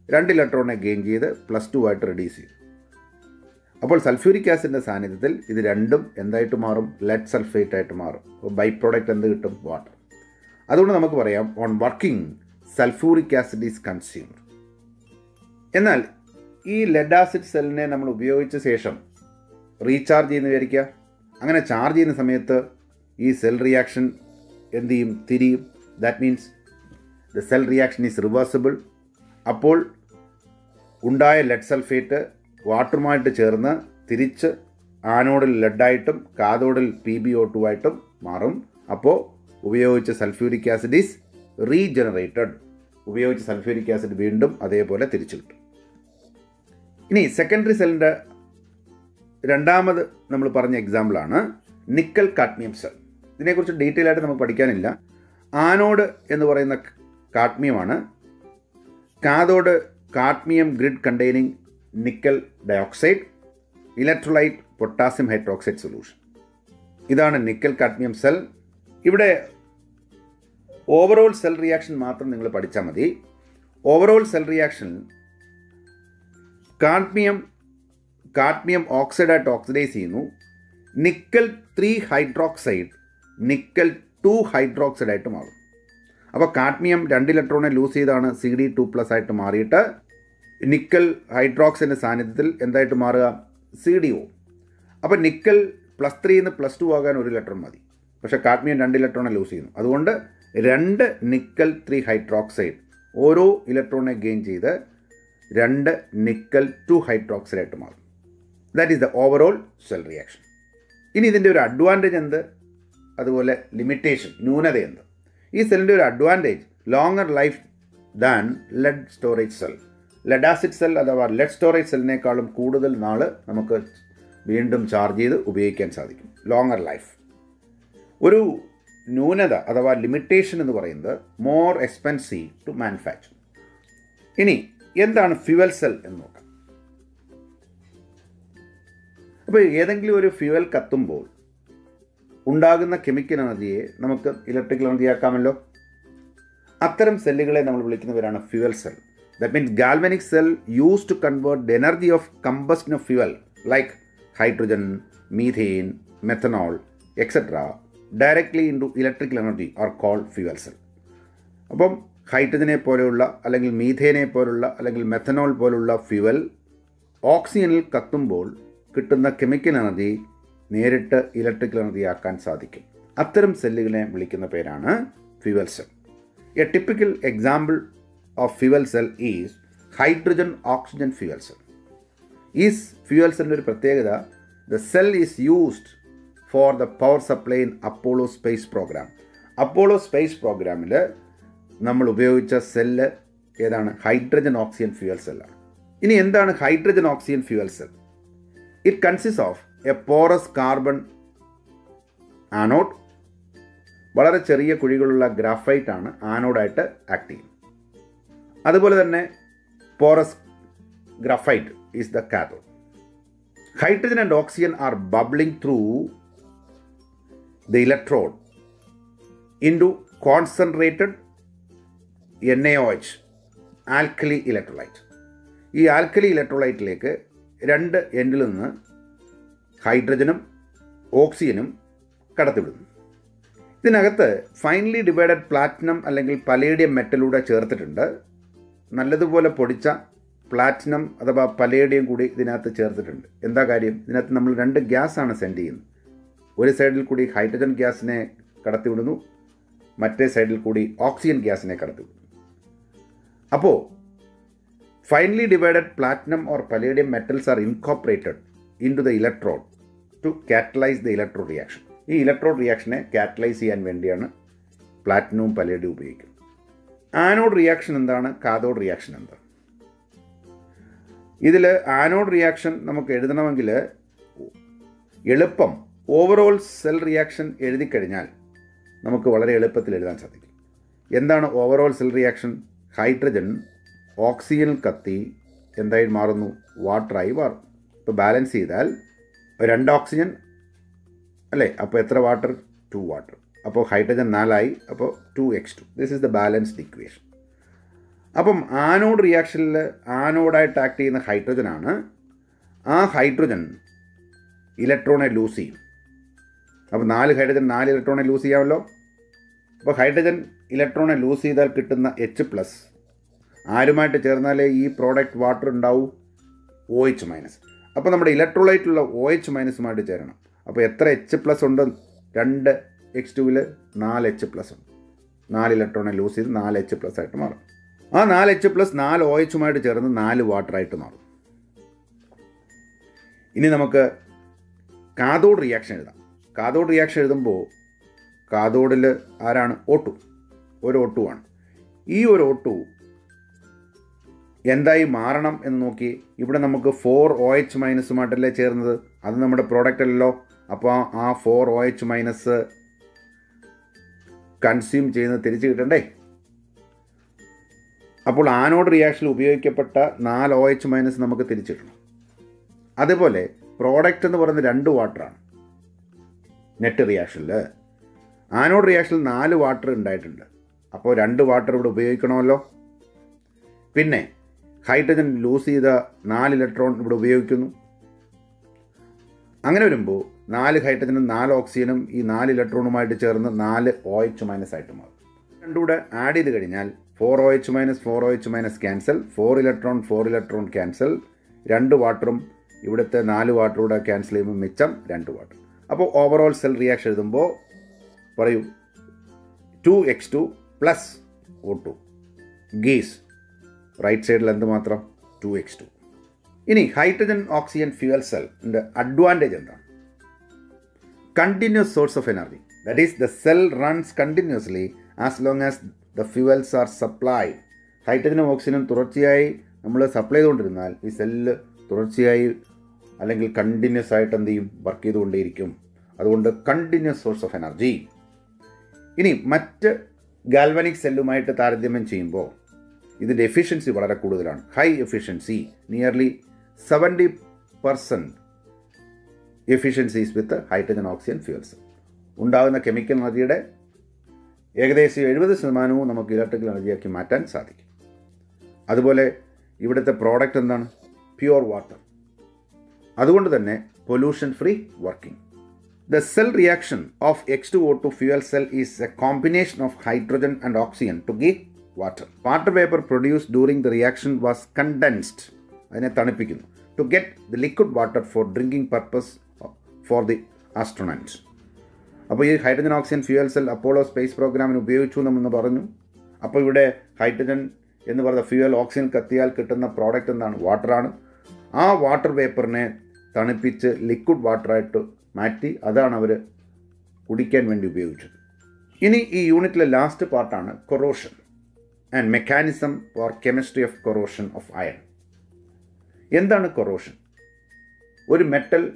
രണ്ട് ഇലക്ട്രോണിനെ ഗെയിൻ ചെയ്ത് പ്ലസ് ടു ആയിട്ട് റെഡ്യൂസ് ചെയ്യും അപ്പോൾ സൾഫ്യൂരിക് ആസിഡിൻ്റെ സാന്നിധ്യത്തിൽ ഇത് രണ്ടും എന്തായിട്ട് മാറും ലെഡ് സൾഫേറ്റ് ആയിട്ട് മാറും അപ്പോൾ ബൈ പ്രോഡക്റ്റ് എന്ത് കിട്ടും വാട്ടർ അതുകൊണ്ട് നമുക്ക് പറയാം on working sulphuric acid is consumed എന്നാൽ ഈ ലെഡ് ആസിഡ് സെല്ലിനെ നമ്മൾ ഉപയോഗിച്ച ശേഷം റീചാർജ് ചെയ്യുന്ന വിചാരിക്കുക അങ്ങനെ ചാർജ് ചെയ്യുന്ന സമയത്ത് ഈ സെൽ റിയാക്ഷൻ എന്ത് ചെയ്യും തിരിയും that means the cell reaction is reversible അപ്പോൾ ഉണ്ടായ ലെഡ് സൾഫേറ്റ് വാട്ടറുമായിട്ട് ചേർന്ന് തിരിച്ച് ആനോഡിൽ ലെഡായിട്ടും കാതോഡിൽ പി ബി ഒ ടു ആയിട്ടും മാറും അപ്പോൾ ഉപയോഗിച്ച സൾഫ്യൂരിക് ആസിഡ് ഈസ് റീജനറേറ്റഡ് ഉപയോഗിച്ച സൾഫ്യൂരിക് ആസിഡ് വീണ്ടും അതേപോലെ തിരിച്ചു കിട്ടും ഇനി സെക്കൻഡറി സെല്ലിൻ്റെ രണ്ടാമത് നമ്മൾ പറഞ്ഞ എക്സാമ്പിളാണ് നിക്കൽ കാഡ്മിയം സെൽ ഇതിനെക്കുറിച്ച് ഡീറ്റെയിൽ ആയിട്ട് നമുക്ക് പഠിക്കാനില്ല ആനോഡ് എന്ന് പറയുന്ന കാഡ്മിയമാണ് cathode cadmium grid containing nickel dioxide electrolyte potassium hydroxide solution ഇതാണ് നിക്കൽ കാഡ്മിയം സെൽ ഇവിടെ ഓവറോൾ സെൽ റിയാക്ഷൻ മാത്രം നിങ്ങൾ പഠിച്ചാൽ മതി overall cell reaction cadmium cadmium ഓക്സൈഡായിട്ട് ഓക്സിഡൈസ് ചെയ്യുന്നു nickel three hydroxide nickel two hydroxide ആയിട്ട് മാറും അപ്പോൾ കാഡ്മിയം രണ്ട് ഇലക്ട്രോണെ ലൂസ് ചെയ്താണ് സി ഡി ടു പ്ലസ് ആയിട്ട് മാറിയിട്ട് നിക്കൽ ഹൈഡ്രോക്സൈഡിൻ്റെ സാന്നിധ്യത്തിൽ എന്തായിട്ട് മാറുക സി ഡി ഒ അപ്പോൾ നിക്കൽ പ്ലസ് ത്രീ നിന്ന് പ്ലസ് ടു ആകാൻ ഒരു ഇലക്ട്രോൺ മതി പക്ഷേ കാഡ്മിയം രണ്ട് ഇലക്ട്രോണെ ലൂസ് ചെയ്യുന്നു അതുകൊണ്ട് രണ്ട് നിക്കൽ ത്രീ ഹൈഡ്രോക്സൈഡ് ഓരോ ഇലക്ട്രോണിനെ ഗെയിൻ ചെയ്ത് രണ്ട് നിക്കൽ ടു ഹൈഡ്രോക്സൈഡ് ആയിട്ട് മാറും that is the overall cell reaction ഇനി ഇതിൻ്റെ ഒരു അഡ്വാൻറ്റേജ് എന്ത് അതുപോലെ ലിമിറ്റേഷൻ ന്യൂനത എന്ത് ഈ സെല്ലിൻ്റെ ഒരു advantage longer life than lead storage cell lead acid cell അഥവാ ലെഡ് സ്റ്റോറേജ് സെല്ലിനേക്കാളും കൂടുതൽ നാൾ നമുക്ക് വീണ്ടും ചാർജ് ചെയ്ത് ഉപയോഗിക്കാൻ സാധിക്കും ലോങ്ങർ ലൈഫ് ഒരു ന്യൂനത അഥവാ ലിമിറ്റേഷൻ എന്ന് പറയുന്നത് മോർ എക്സ്പെൻസീവ് ടു മാനുഫാക്ചർ ഇനി എന്താണ് ഫ്യുവൽ സെൽ എന്ന് നോക്കാം അപ്പോൾ ഏതെങ്കിലും ഒരു ഫ്യുവൽ കത്തുമ്പോൾ ഉണ്ടാകുന്ന കെമിക്കൽ എനർജിയെ നമുക്ക് ഇലക്ട്രിക്കൽ എനർജി ആക്കാമല്ലോ അത്തരം സെല്ലുകളെ നമ്മൾ വിളിക്കുന്നവരാണ് fuel cell that means galvanic cell use to convert the energy of combustion of fuel like hydrogen methane methanol etcetera directly in to electrical energy are called fuel cell അപ്പം ഹൈഡ്രജനെ പോലെയുള്ള അല്ലെങ്കിൽ മീഥേനെ പോലുള്ള അല്ലെങ്കിൽ മെത്തനോൾ പോലുള്ള ഫ്യുവൽ ഓക്സിജനിൽ കത്തുമ്പോൾ കിട്ടുന്ന കെമിക്കൽ എനർജി നേരിട്ട് ഇലക്ട്രിക്കൽ എനർജി ആക്കാൻ സാധിക്കും അത്തരം സെല്ലുകളെ വിളിക്കുന്ന പേരാണ് fuel cell a typical example of fuel cell is hydrogen oxygen fuel cell ഈ ഫ്യുവൽ സെല്ലിൻ്റെ ഒരു പ്രത്യേകത the cell is used for the power supply in Apollo space programme Apollo space പ്രോഗ്രാമിൽ നമ്മൾ ഉപയോഗിച്ച സെല്ല് ഏതാണ് ഹൈഡ്രജൻ ഓക്സിജൻ ഫ്യുവൽ സെല്ലാണ് ഇനി എന്താണ് hydrogen oxygen fuel cell it consist of a porous carbon anode വളരെ ചെറിയ കുഴികളുള്ള ഗ്രാഫൈറ്റ് ആണ് ആനോഡായിട്ട് ആക്ട് ചെയ്യുന്നത് അതുപോലെ തന്നെ porous graphite is the cathode hydrogen and oxygen are bubbling through the electrode in to concentrated N A O H alkali electrolyte ഈ alkali ഇലക്ട്രോലൈറ്റിലേക്ക് രണ്ട് എൻഡിൽ നിന്ന് ഹൈഡ്രജനും ഓക്സിജനും കടത്തിവിടുന്നു ഇതിനകത്ത് ഫൈനലി ഡിവൈഡഡ് പ്ലാറ്റിനം അല്ലെങ്കിൽ പലേഡിയം മെറ്റലൂടെ ചേർത്തിട്ടുണ്ട് നല്ലതുപോലെ പൊടിച്ച പ്ലാറ്റിനം അഥവാ പലേഡിയം കൂടി ഇതിനകത്ത് ചേർത്തിട്ടുണ്ട് എന്താ കാര്യം ഇതിനകത്ത് നമ്മൾ രണ്ട് ഗ്യാസാണ് സെൻഡ് ചെയ്യുന്നത് ഒരു സൈഡിൽ കൂടി ഹൈഡ്രജൻ ഗ്യാസിനെ കടത്തിവിടുന്നു മറ്റേ സൈഡിൽ കൂടി ഓക്സിജൻ ഗ്യാസിനെ കടത്തിവിടുന്നു അപ്പോൾ finely divided platinum or palladium metals are incorporated in to the electrode to catalyse the electro reaction ഈ ഇലക്ട്രോഡ് റിയാക്ഷനെ കാറ്റലൈസ് ചെയ്യാൻ വേണ്ടിയാണ് പ്ലാറ്റിനവും പലേഡിയം ഉപയോഗിക്കുന്നത് ആനോഡ് റിയാക്ഷൻ എന്താണ് കാതോഡ് റിയാക്ഷൻ എന്താണ് ഇതിൽ ആനോഡ് റിയാക്ഷൻ നമുക്ക് എഴുതണമെങ്കിൽ എളുപ്പം ഓവറോൾ സെൽ റിയാക്ഷൻ എഴുതി കഴിഞ്ഞാൽ നമുക്ക് വളരെ എളുപ്പത്തിൽ എഴുതാൻ സാധിക്കും എന്താണ് ഓവറോൾ സെൽ റിയാക്ഷൻ ഹൈഡ്രജൻ ഓക്സിജനിൽ കത്തി എന്തായി മാറുന്നു വാട്ടറായി മാറും ഇപ്പോൾ ബാലൻസ് ചെയ്താൽ രണ്ട് ഓക്സിജൻ അല്ലേ അപ്പോൾ എത്ര വാട്ടർ ടു വാട്ടർ അപ്പോൾ ഹൈഡ്രജൻ നാലായി അപ്പോൾ two X two this is the balanced equation അപ്പം ആനോഡ് റിയാക്ഷനിൽ ആനോഡായിട്ട് ആക്ട് ചെയ്യുന്ന ഹൈഡ്രജനാണ് ആ ഹൈഡ്രജൻ ഇലക്ട്രോണെ ലൂസ് ചെയ്യും അപ്പോൾ നാല് ഹൈഡ്രജൻ നാല് ഇലക്ട്രോണെ ലൂസ് ചെയ്യാമല്ലോ അപ്പോൾ ഹൈഡ്രജൻ ഇലക്ട്രോണെ ലൂസ് ചെയ്താൽ കിട്ടുന്ന എച്ച് പ്ലസ് ആരുമായിട്ട് ചേർന്നാലേ ഈ പ്രോഡക്റ്റ് വാട്ടർ ഉണ്ടാവൂ ഒ എച്ച് മൈനസ് അപ്പോൾ നമ്മുടെ ഇലക്ട്രോലൈറ്റുള്ള ഒ എച്ച് മൈനസുമായിട്ട് ചേരണം അപ്പോൾ എത്ര എച്ച് പ്ലസ് ഉണ്ട് രണ്ട് എക്സ് ടുവിൽ നാല് എച്ച് പ്ലസ് ഉണ്ട് നാല് ഇലക്ട്രോണെ ലൂസ് ചെയ്ത് നാല് എച്ച് പ്ലസ് ആയിട്ട് മാറും ആ നാല് എച്ച് പ്ലസ് നാല് ഒ എച്ചുമായിട്ട് ചേർന്ന് നാല് വാട്ടറായിട്ട് മാറും ഇനി നമുക്ക് കാതോഡ് റിയാക്ഷൻ എഴുതാം കാതോഡ് റിയാക്ഷൻ എഴുതുമ്പോൾ കാതോഡിൽ ആരാണ് ഓട്ടു ഒരു ഒട്ടു ആണ് ഈ ഒരു ഒട്ടു എന്തായി മാറണം എന്ന് നോക്കി ഇവിടെ നമുക്ക് ഫോർ ഒ എച്ച് മൈനസുമായിട്ടല്ലേ ചേർന്നത് അത് നമ്മുടെ പ്രോഡക്റ്റ് അല്ലല്ലോ അപ്പോൾ ആ four O H minus consume ചെയ്യുന്നത് തിരിച്ചു കിട്ടണ്ടേ അപ്പോൾ ആനോഡ് റിയാക്ഷനിൽ ഉപയോഗിക്കപ്പെട്ട നാല് ഒ എച്ച് മൈനസ് നമുക്ക് തിരിച്ചിടണം അതുപോലെ പ്രോഡക്റ്റ് എന്ന് പറയുന്നത് രണ്ട് വാട്ടറാണ് നെറ്റ് റിയാക്ഷനിൽ ആനോഡ് റിയാക്ഷനിൽ നാല് വാട്ടർ ഉണ്ടായിട്ടുണ്ട് അപ്പോൾ രണ്ട് വാട്ടർ ഇവിടെ ഉപയോഗിക്കണമല്ലോ പിന്നെ ഹൈഡ്രജൻ ലൂസ് ചെയ്ത നാല് ഇലക്ട്രോൺ ഇവിടെ ഉപയോഗിക്കുന്നു അങ്ങനെ വരുമ്പോൾ നാല് ഹൈഡ്രജനും നാല് ഓക്സിജനും ഈ നാല് ഇലക്ട്രോണുമായിട്ട് ചേർന്ന് നാല് ഒ എച്ച് മൈനസ് ആയിട്ട് മാറും രണ്ടും കൂടെ ആഡ് ചെയ്ത് കഴിഞ്ഞാൽ four O H minus four O H minus cancel four electron four electron cancel രണ്ട് വാട്ടറും ഇവിടുത്തെ നാല് വാട്ടർ കൂടെ ക്യാൻസൽ ചെയ്യുമ്പോൾ മിച്ചം രണ്ട് വാട്ടർ അപ്പോൾ ഓവറോൾ സെൽ റിയാക്ഷൻ എഴുതുമ്പോൾ പറയൂ two X two plus O two gives right സൈഡിൽ എന്തുമാത്രം ടു എക്സ് ടു ഇനി ഹൈഡ്രജൻ ഓക്സിജൻ ഫ്യൂവൽ സെല്ലിൻ്റെ അഡ്വാൻറ്റേജ് എന്താണ് continuous source of energy that is the cell runs continuously as long as the fuels are supplied ഹൈഡ്രജനും ഓക്സിജനും തുടർച്ചയായി നമ്മൾ supply ചെയ്തുകൊണ്ടിരുന്നാൽ ഈ സെല്ല് തുടർച്ചയായി അല്ലെങ്കിൽ കണ്ടിന്യൂസ് ആയിട്ട് എന്ത് ചെയ്യും വർക്ക് ചെയ്തുകൊണ്ടേയിരിക്കും അതുകൊണ്ട് കണ്ടിന്യൂസ് സോഴ്സ് ഓഫ് എനർജി ഇനി മറ്റ് ഗാൽവനിക് സെല്ലുമായിട്ട് താരതമ്യം ചെയ്യുമ്പോൾ ഇതിൻ്റെ എഫിഷ്യൻസി വളരെ കൂടുതലാണ് high efficiency nearly seventy percent efficiencies with hydrogen oxygen fuels ഉണ്ടാകുന്ന കെമിക്കൽ എനർജിയുടെ ഏകദേശം എഴുപത് ശതമാനവും നമുക്ക് ഇലക്ട്രിക്കൽ എനർജിയാക്കി മാറ്റാൻ സാധിക്കും അതുപോലെ ഇവിടുത്തെ പ്രോഡക്റ്റ് എന്താണ് പ്യുവർ വാട്ടർ അതുകൊണ്ട് തന്നെ pollution free working the cell reaction of X two O two fuel cell is a combination of hydrogen and oxygen to give water water vapour produce during the reaction was condensed അതിനെ തണുപ്പിക്കുന്നു to get the liquid water for drinking purpose for the astronauts അപ്പോൾ ഈ hydrogen oxygen fuel cell Apollo space പ്രോഗ്രാമിന് ഉപയോഗിച്ചു നമ്മൾ പറഞ്ഞു അപ്പോൾ ഇവിടെ ഹൈഡ്രജൻ എന്ന് പറയുന്ന ഫ്യൂവൽ ഓക്സിജൻ കത്തിയാൽ കിട്ടുന്ന പ്രോഡക്റ്റ് എന്താണ് വാട്ടറാണ് ആ വാട്ടർ വേപ്പറിനെ തണുപ്പിച്ച് ലിക്വിഡ് വാട്ടറായിട്ട് മാറ്റി അതാണ് അവർ കുടിക്കാൻ വേണ്ടി ഉപയോഗിച്ചത് ഇനി ഈ യൂണിറ്റിലെ ലാസ്റ്റ് പാർട്ടാണ് corrosion and mechanism for chemistry of corrosion of iron എന്താണ് കൊറോഷൻ ഒരു മെറ്റൽ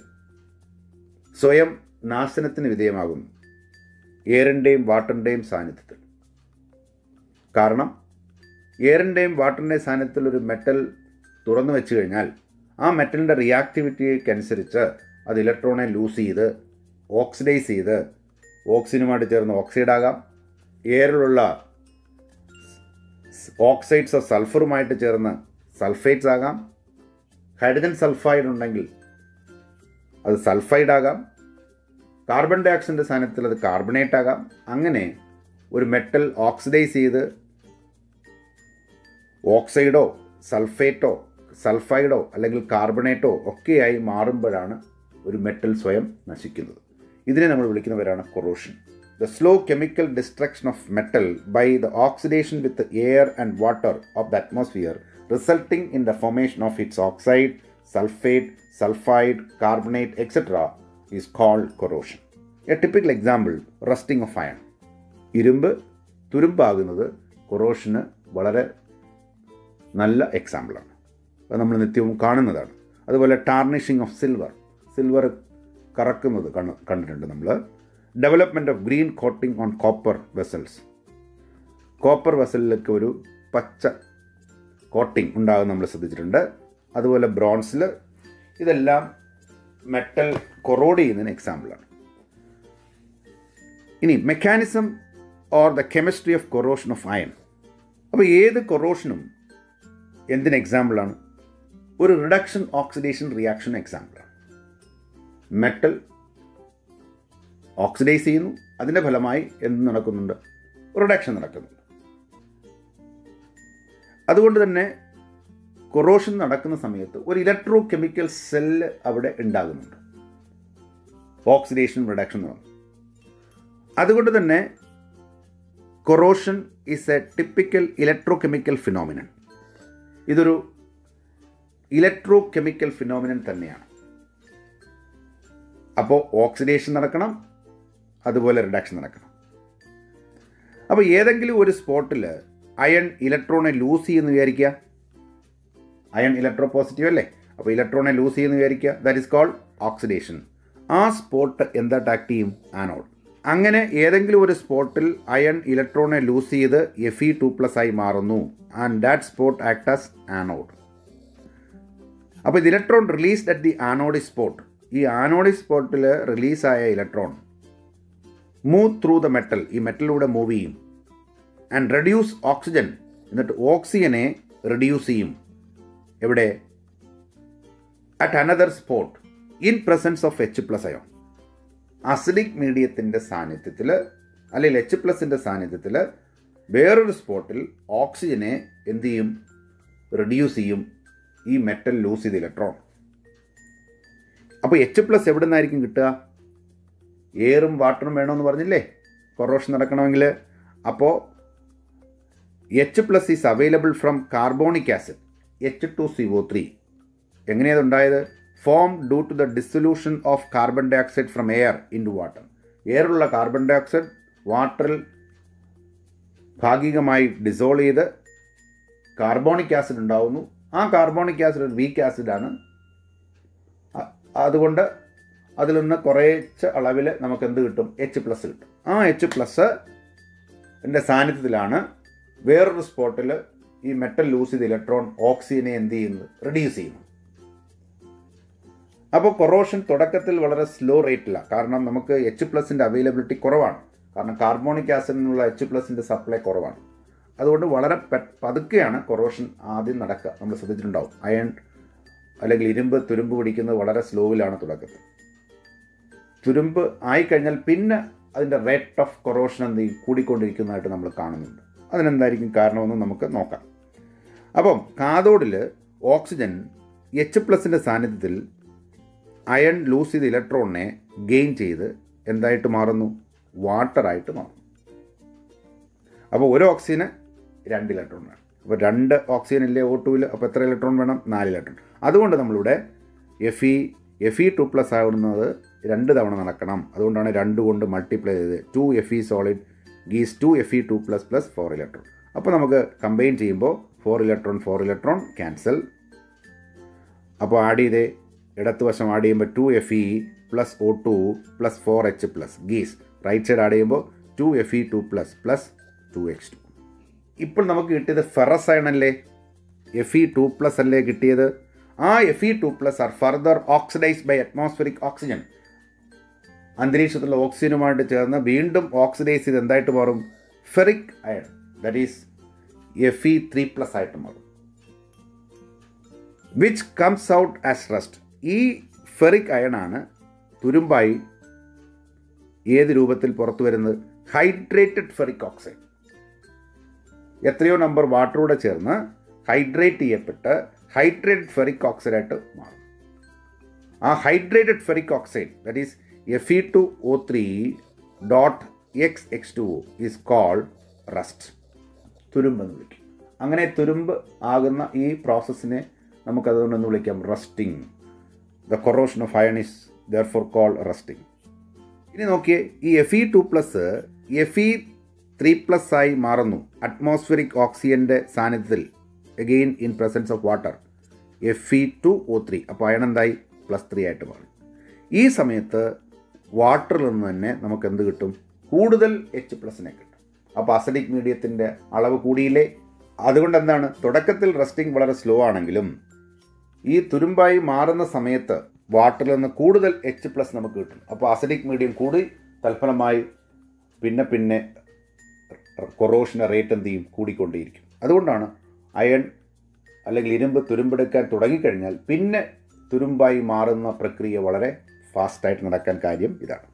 സ്വയം നാശനത്തിന് വിധേയമാകുന്നു എയറിൻ്റെയും വാട്ടറിൻ്റെയും സാന്നിധ്യത്തിൽ കാരണം എയറിൻ്റെയും വാട്ടറിൻ്റെയും സാന്നിധ്യത്തിൽ ഒരു മെറ്റൽ തുറന്നു വെച്ച് കഴിഞ്ഞാൽ ആ മെറ്റലിൻ്റെ റിയാക്ടിവിറ്റിക്കനുസരിച്ച് അത് ഇലക്ട്രോണെ ലൂസ് ചെയ്ത് ഓക്സിഡൈസ് ചെയ്ത് ഓക്സിജനുമായിട്ട് ചേർന്ന് ഓക്സൈഡ് ആകാം എയറിലുള്ള ഓക്സൈഡ്സ് ഓഫ് സൾഫറുമായിട്ട് ചേർന്ന് സൾഫേറ്റ്സ് ആകാം ഹൈഡ്രജൻ സൾഫൈഡ് ഉണ്ടെങ്കിൽ അത് സൾഫൈഡ് ആകാം കാർബൺ ഡൈ ഓക്സൈഡിൻ്റെ സ്ഥാനത്തിൽ അത് കാർബണേറ്റ് ആകാം അങ്ങനെ ഒരു മെറ്റൽ ഓക്സിഡൈസ് ചെയ്ത് ഓക്സൈഡോ സൾഫേറ്റോ സൾഫൈഡോ അല്ലെങ്കിൽ കാർബണേറ്റോ ഒക്കെയായി മാറുമ്പോഴാണ് ഒരു മെറ്റൽ സ്വയം നശിക്കുന്നത് ഇതിനെ നമ്മൾ വിളിക്കുന്നവരാണ് corrosion the slow chemical destruction of metal by the oxidation with air and water of the atmosphere resulting in the formation of its oxide sulphate sulphide carbonate etcetera is called corrosion a typical example rusting of iron ഇരുമ്പ് തുരുമ്പാകുന്നത് കൊറോഷന് വളരെ നല്ല എക്സാമ്പിളാണ് അത് നമ്മൾ നിത്യവും കാണുന്നതാണ് അതുപോലെ ടാർണിഷിംഗ് ഓഫ് സിൽവർ സിൽവർ കറക്കുന്നത് കണ് കണ്ടിട്ടുണ്ട് നമ്മൾ development of green coating on copper vessels copper വെസലിലേക്ക് ഒരു പച്ച കോട്ടിംഗ് ഉണ്ടാകുന്ന നമ്മൾ ശ്രദ്ധിച്ചിട്ടുണ്ട് അതുപോലെ ബ്രോൺസിൽ ഇതെല്ലാം മെറ്റൽ കൊറോഡ് ചെയ്യുന്നതിന് എക്സാമ്പിളാണ് ഇനി mechanism or the chemistry of corrosion of iron അപ്പോൾ ഏത് കൊറോഷനും എന്തിന് എക്സാമ്പിളാണ് ഒരു റിഡക്ഷൻ ഓക്സിഡേഷൻ റിയാക്ഷൻ എക്സാമ്പിളാണ് മെറ്റൽ ഓക്സിഡൈസ് ചെയ്യുന്നു അതിൻ്റെ ഫലമായി എന്ത് നടക്കുന്നുണ്ട് റിഡക്ഷൻ നടക്കുന്നുണ്ട് അതുകൊണ്ട് തന്നെ കൊറോഷൻ നടക്കുന്ന സമയത്ത് ഒരു ഇലക്ട്രോ കെമിക്കൽ സെല്ല് അവിടെ ഉണ്ടാകുന്നുണ്ട് ഓക്സിഡേഷൻ റിഡക്ഷൻ എന്ന് പറഞ്ഞു അതുകൊണ്ട് തന്നെ corrosion is a typical electro chemical phenomenon ഇതൊരു ഇലക്ട്രോ കെമിക്കൽ ഫിനോമിനൻ തന്നെയാണ് അപ്പോൾ ഓക്സിഡേഷൻ നടക്കണം അതുപോലെ റിഡക്ഷൻ നടക്കണം അപ്പോൾ ഏതെങ്കിലും ഒരു സ്പോട്ടിൽ അയൺ ഇലക്ട്രോണെ ലൂസ് ചെയ്യുന്നു വിചാരിക്കുക അയൺ ഇലക്ട്രോ പോസിറ്റീവ് അല്ലേ അപ്പോൾ ഇലക്ട്രോണെ ലൂസ് ചെയ്യുന്നു വിചാരിക്കുക ദാറ്റ് ഇസ് കോൾഡ് ഓക്സിഡേഷൻ ആ സ്പോട്ട് എന്തായിട്ട് ആക്ട് ചെയ്യും ആനോഡ് അങ്ങനെ ഏതെങ്കിലും ഒരു സ്പോട്ടിൽ അയൺ ഇലക്ട്രോണെ ലൂസ് ചെയ്ത് എഫ് ഇ ടു പ്ലസ് ആയി മാറുന്നു and that spot act as anode അപ്പോൾ ഇത് electron released at the anodic spot ഈ ആനോഡിക് സ്പോട്ടിൽ റിലീസായ electron move through the metal ഈ മെറ്റലിലൂടെ മൂവ് ചെയ്യും ആൻഡ് റെഡ്യൂസ് ഓക്സിജൻ എന്നിട്ട് ഓക്സിജനെ റെഡ്യൂസ് ചെയ്യും എവിടെ at another spot in presence of H plus ion acidic മീഡിയത്തിൻ്റെ സാന്നിധ്യത്തിൽ അല്ലെങ്കിൽ എച്ച് പ്ലസിൻ്റെ സാന്നിധ്യത്തിൽ വേറൊരു സ്പോട്ടിൽ ഓക്സിജനെ എന്ത് ചെയ്യും റെഡ്യൂസ് ചെയ്യും ഈ മെറ്റൽ ലൂസ് ചെയ്ത ഇലക്ട്രോൺ അപ്പോൾ എച്ച് പ്ലസ് എവിടെ നിന്നായിരിക്കും കിട്ടുക എയറും വാട്ടറും വേണമെന്ന് പറഞ്ഞില്ലേ കൊറോഷൻ നടക്കണമെങ്കിൽ അപ്പോൾ H plus is available from carbonic acid H two C O three എങ്ങനെയാണ് ഉണ്ടായത് form due to the dissolution of carbon dioxide from air into water എയറിലുള്ള കാർബൺ ഡൈ ഓക്സൈഡ് വാട്ടറിൽ ഭാഗികമായി ഡിസോൾവ് ചെയ്ത് carbonic acid ഉണ്ടാവുന്നു ആ carbonic acid ഒരു weak ആസിഡാണ് അതുകൊണ്ട് അതിൽ നിന്ന് കുറേച്ച അളവിൽ നമുക്ക് എന്ത് കിട്ടും എച്ച് പ്ലസ് കിട്ടും ആ എച്ച് പ്ലസ് എൻ്റെ സാന്നിധ്യത്തിലാണ് വേറൊരു സ്പോട്ടിൽ ഈ മെറ്റൽ ലൂസ് ചെയ്ത ഇലക്ട്രോൺ ഓക്സിജനെ എന്ത് ചെയ്യുന്നത് റെഡ്യൂസ് ചെയ്യുന്നു അപ്പോൾ കൊറോഷൻ തുടക്കത്തിൽ വളരെ സ്ലോ റേറ്റിലാണ് കാരണം നമുക്ക് എച്ച് പ്ലസിൻ്റെ അവൈലബിലിറ്റി കുറവാണ് കാരണം കാർബോണിക് ആസിഡിനുള്ള എച്ച് പ്ലസിൻ്റെ സപ്ലൈ കുറവാണ് അതുകൊണ്ട് വളരെ പതുക്കെയാണ് കൊറോഷൻ ആദ്യം നടക്കുക നമ്മൾ ശ്രദ്ധിച്ചിട്ടുണ്ടാവും അയൺ അല്ലെങ്കിൽ ഇരുമ്പ് തുരുമ്പ് പിടിക്കുന്നത് വളരെ സ്ലോവിലാണ് തുടക്കത്തിൽ തുരുമ്പ് ആയിക്കഴിഞ്ഞാൽ പിന്നെ അതിൻ്റെ റേറ്റ് ഓഫ് കൊറോഷൻ എന്ത് ചെയ്യും കൂടിക്കൊണ്ടിരിക്കുന്നതായിട്ട് നമ്മൾ കാണുന്നുണ്ട് അതിനെന്തായിരിക്കും കാരണമെന്ന് നമുക്ക് നോക്കാം അപ്പം കാതോഡിൽ ഓക്സിജൻ എച്ച് പ്ലസിൻ്റെ സാന്നിധ്യത്തിൽ അയൺ ലൂസ് ചെയ്ത ഇലക്ട്രോണിനെ ഗെയിൻ ചെയ്ത് എന്തായിട്ട് മാറുന്നു വാട്ടറായിട്ട് മാറും അപ്പോൾ ഒരു ഓക്സിജന് രണ്ട് ഇലക്ട്രോൺ വേണം അപ്പോൾ രണ്ട് ഓക്സിജൻ ഇല്ലേ ഓ ടുവിൽ അപ്പോൾ എത്ര ഇലക്ട്രോൺ വേണം നാല് ഇലക്ട്രോൺ അതുകൊണ്ട് നമ്മളിവിടെ F E F E two plus ആവുന്നത് രണ്ട് തവണ നടക്കണം അതുകൊണ്ടാണ് രണ്ട് കൊണ്ട് മൾട്ടിപ്ലൈ ചെയ്ത് two F E solid gives two F E two plus plus four electron അപ്പോൾ നമുക്ക് കമ്പൈൻ ചെയ്യുമ്പോൾ four electron four electron cancel അപ്പോൾ ആഡ് ചെയ്തേ ഇടത്ത് വശം ആഡ് ചെയ്യുമ്പോൾ two F E plus O two plus four H plus gives right side add ചെയ്യുമ്പോൾ two F E two plus plus to X two ഇപ്പോൾ നമുക്ക് കിട്ടിയത് ഫെറസ് അയണല്ലേ എഫ് ഇ ടു പ്ലസ് അല്ലേ കിട്ടിയത് ആ F E two plus are further oxidised by atmospheric oxygen അന്തരീക്ഷത്തിലുള്ള ഓക്സിജനുമായിട്ട് ചേർന്ന് വീണ്ടും ഓക്സിഡൈസ് ചെയ്ത് എന്തായിട്ട് മാറും ferric iron that is F E three plus ആയിട്ട് മാറും which comes out as rust ഈ ഫെറിക് അയണാണ് തുരുമ്പായി ഏത് രൂപത്തിൽ പുറത്തു വരുന്നത് ഹൈഡ്രേറ്റഡ് ഫെറിക് ഓക്സൈഡ് എത്രയോ നമ്പർ വാട്ടറൂടെ ചേർന്ന് ഹൈഡ്രേറ്റ് ചെയ്യപ്പെട്ട് ഹൈഡ്രേറ്റഡ് ഫെറിക് ഓക്സൈഡായിട്ട് മാറും ആ hydrated ferric oxide that is F E two O three dot X X two is called rust തുരുമ്പ് എന്ന് വിളിക്കും അങ്ങനെ തുരുമ്പ് ആകുന്ന ഈ പ്രോസസ്സിനെ നമുക്കതുകൊണ്ടൊന്ന് വിളിക്കാം rusting the corrosion of iron is therefore call rusting ഇനി നോക്കിയേ ഈ F E two plus F E three plus ആയി മാറുന്നു അറ്റ്മോസ്ഫിയറിക് ഓക്സിജൻ്റെ സാന്നിധ്യത്തിൽ again in presence of water F E two O three അപ്പോൾ അയൺ എന്തായി പ്ലസ് ത്രീ ആയിട്ട് മാറും ഈ സമയത്ത് വാട്ടറിൽ നിന്ന് തന്നെ നമുക്ക് എന്ത് കിട്ടും കൂടുതൽ എച്ച് പ്ലസിനെ കിട്ടും അപ്പോൾ അസഡിക് മീഡിയത്തിൻ്റെ അളവ് കൂടിയില്ലേ അതുകൊണ്ട് എന്താണ് തുടക്കത്തിൽ റെസ്റ്റിംഗ് വളരെ സ്ലോ ആണെങ്കിലും ഈ തുരുമ്പായി മാറുന്ന സമയത്ത് വാട്ടറിൽ നിന്ന് കൂടുതൽ എച്ച് പ്ലസ് നമുക്ക് കിട്ടും അപ്പോൾ അസഡിക് മീഡിയം കൂടി തൽഫലമായി പിന്നെ പിന്നെ കൊറോഷൻ്റെ റേറ്റ് എന്ത് ചെയ്യും കൂടിക്കൊണ്ടേയിരിക്കും അതുകൊണ്ടാണ് അയൺ അല്ലെങ്കിൽ ഇരുമ്പ് തുരുമ്പെടുക്കാൻ തുടങ്ങിക്കഴിഞ്ഞാൽ പിന്നെ തുരുമ്പായി മാറുന്ന പ്രക്രിയ വളരെ ഫാസ്റ്റായിട്ട് നടക്കാൻ കാര്യം ഇതാണ്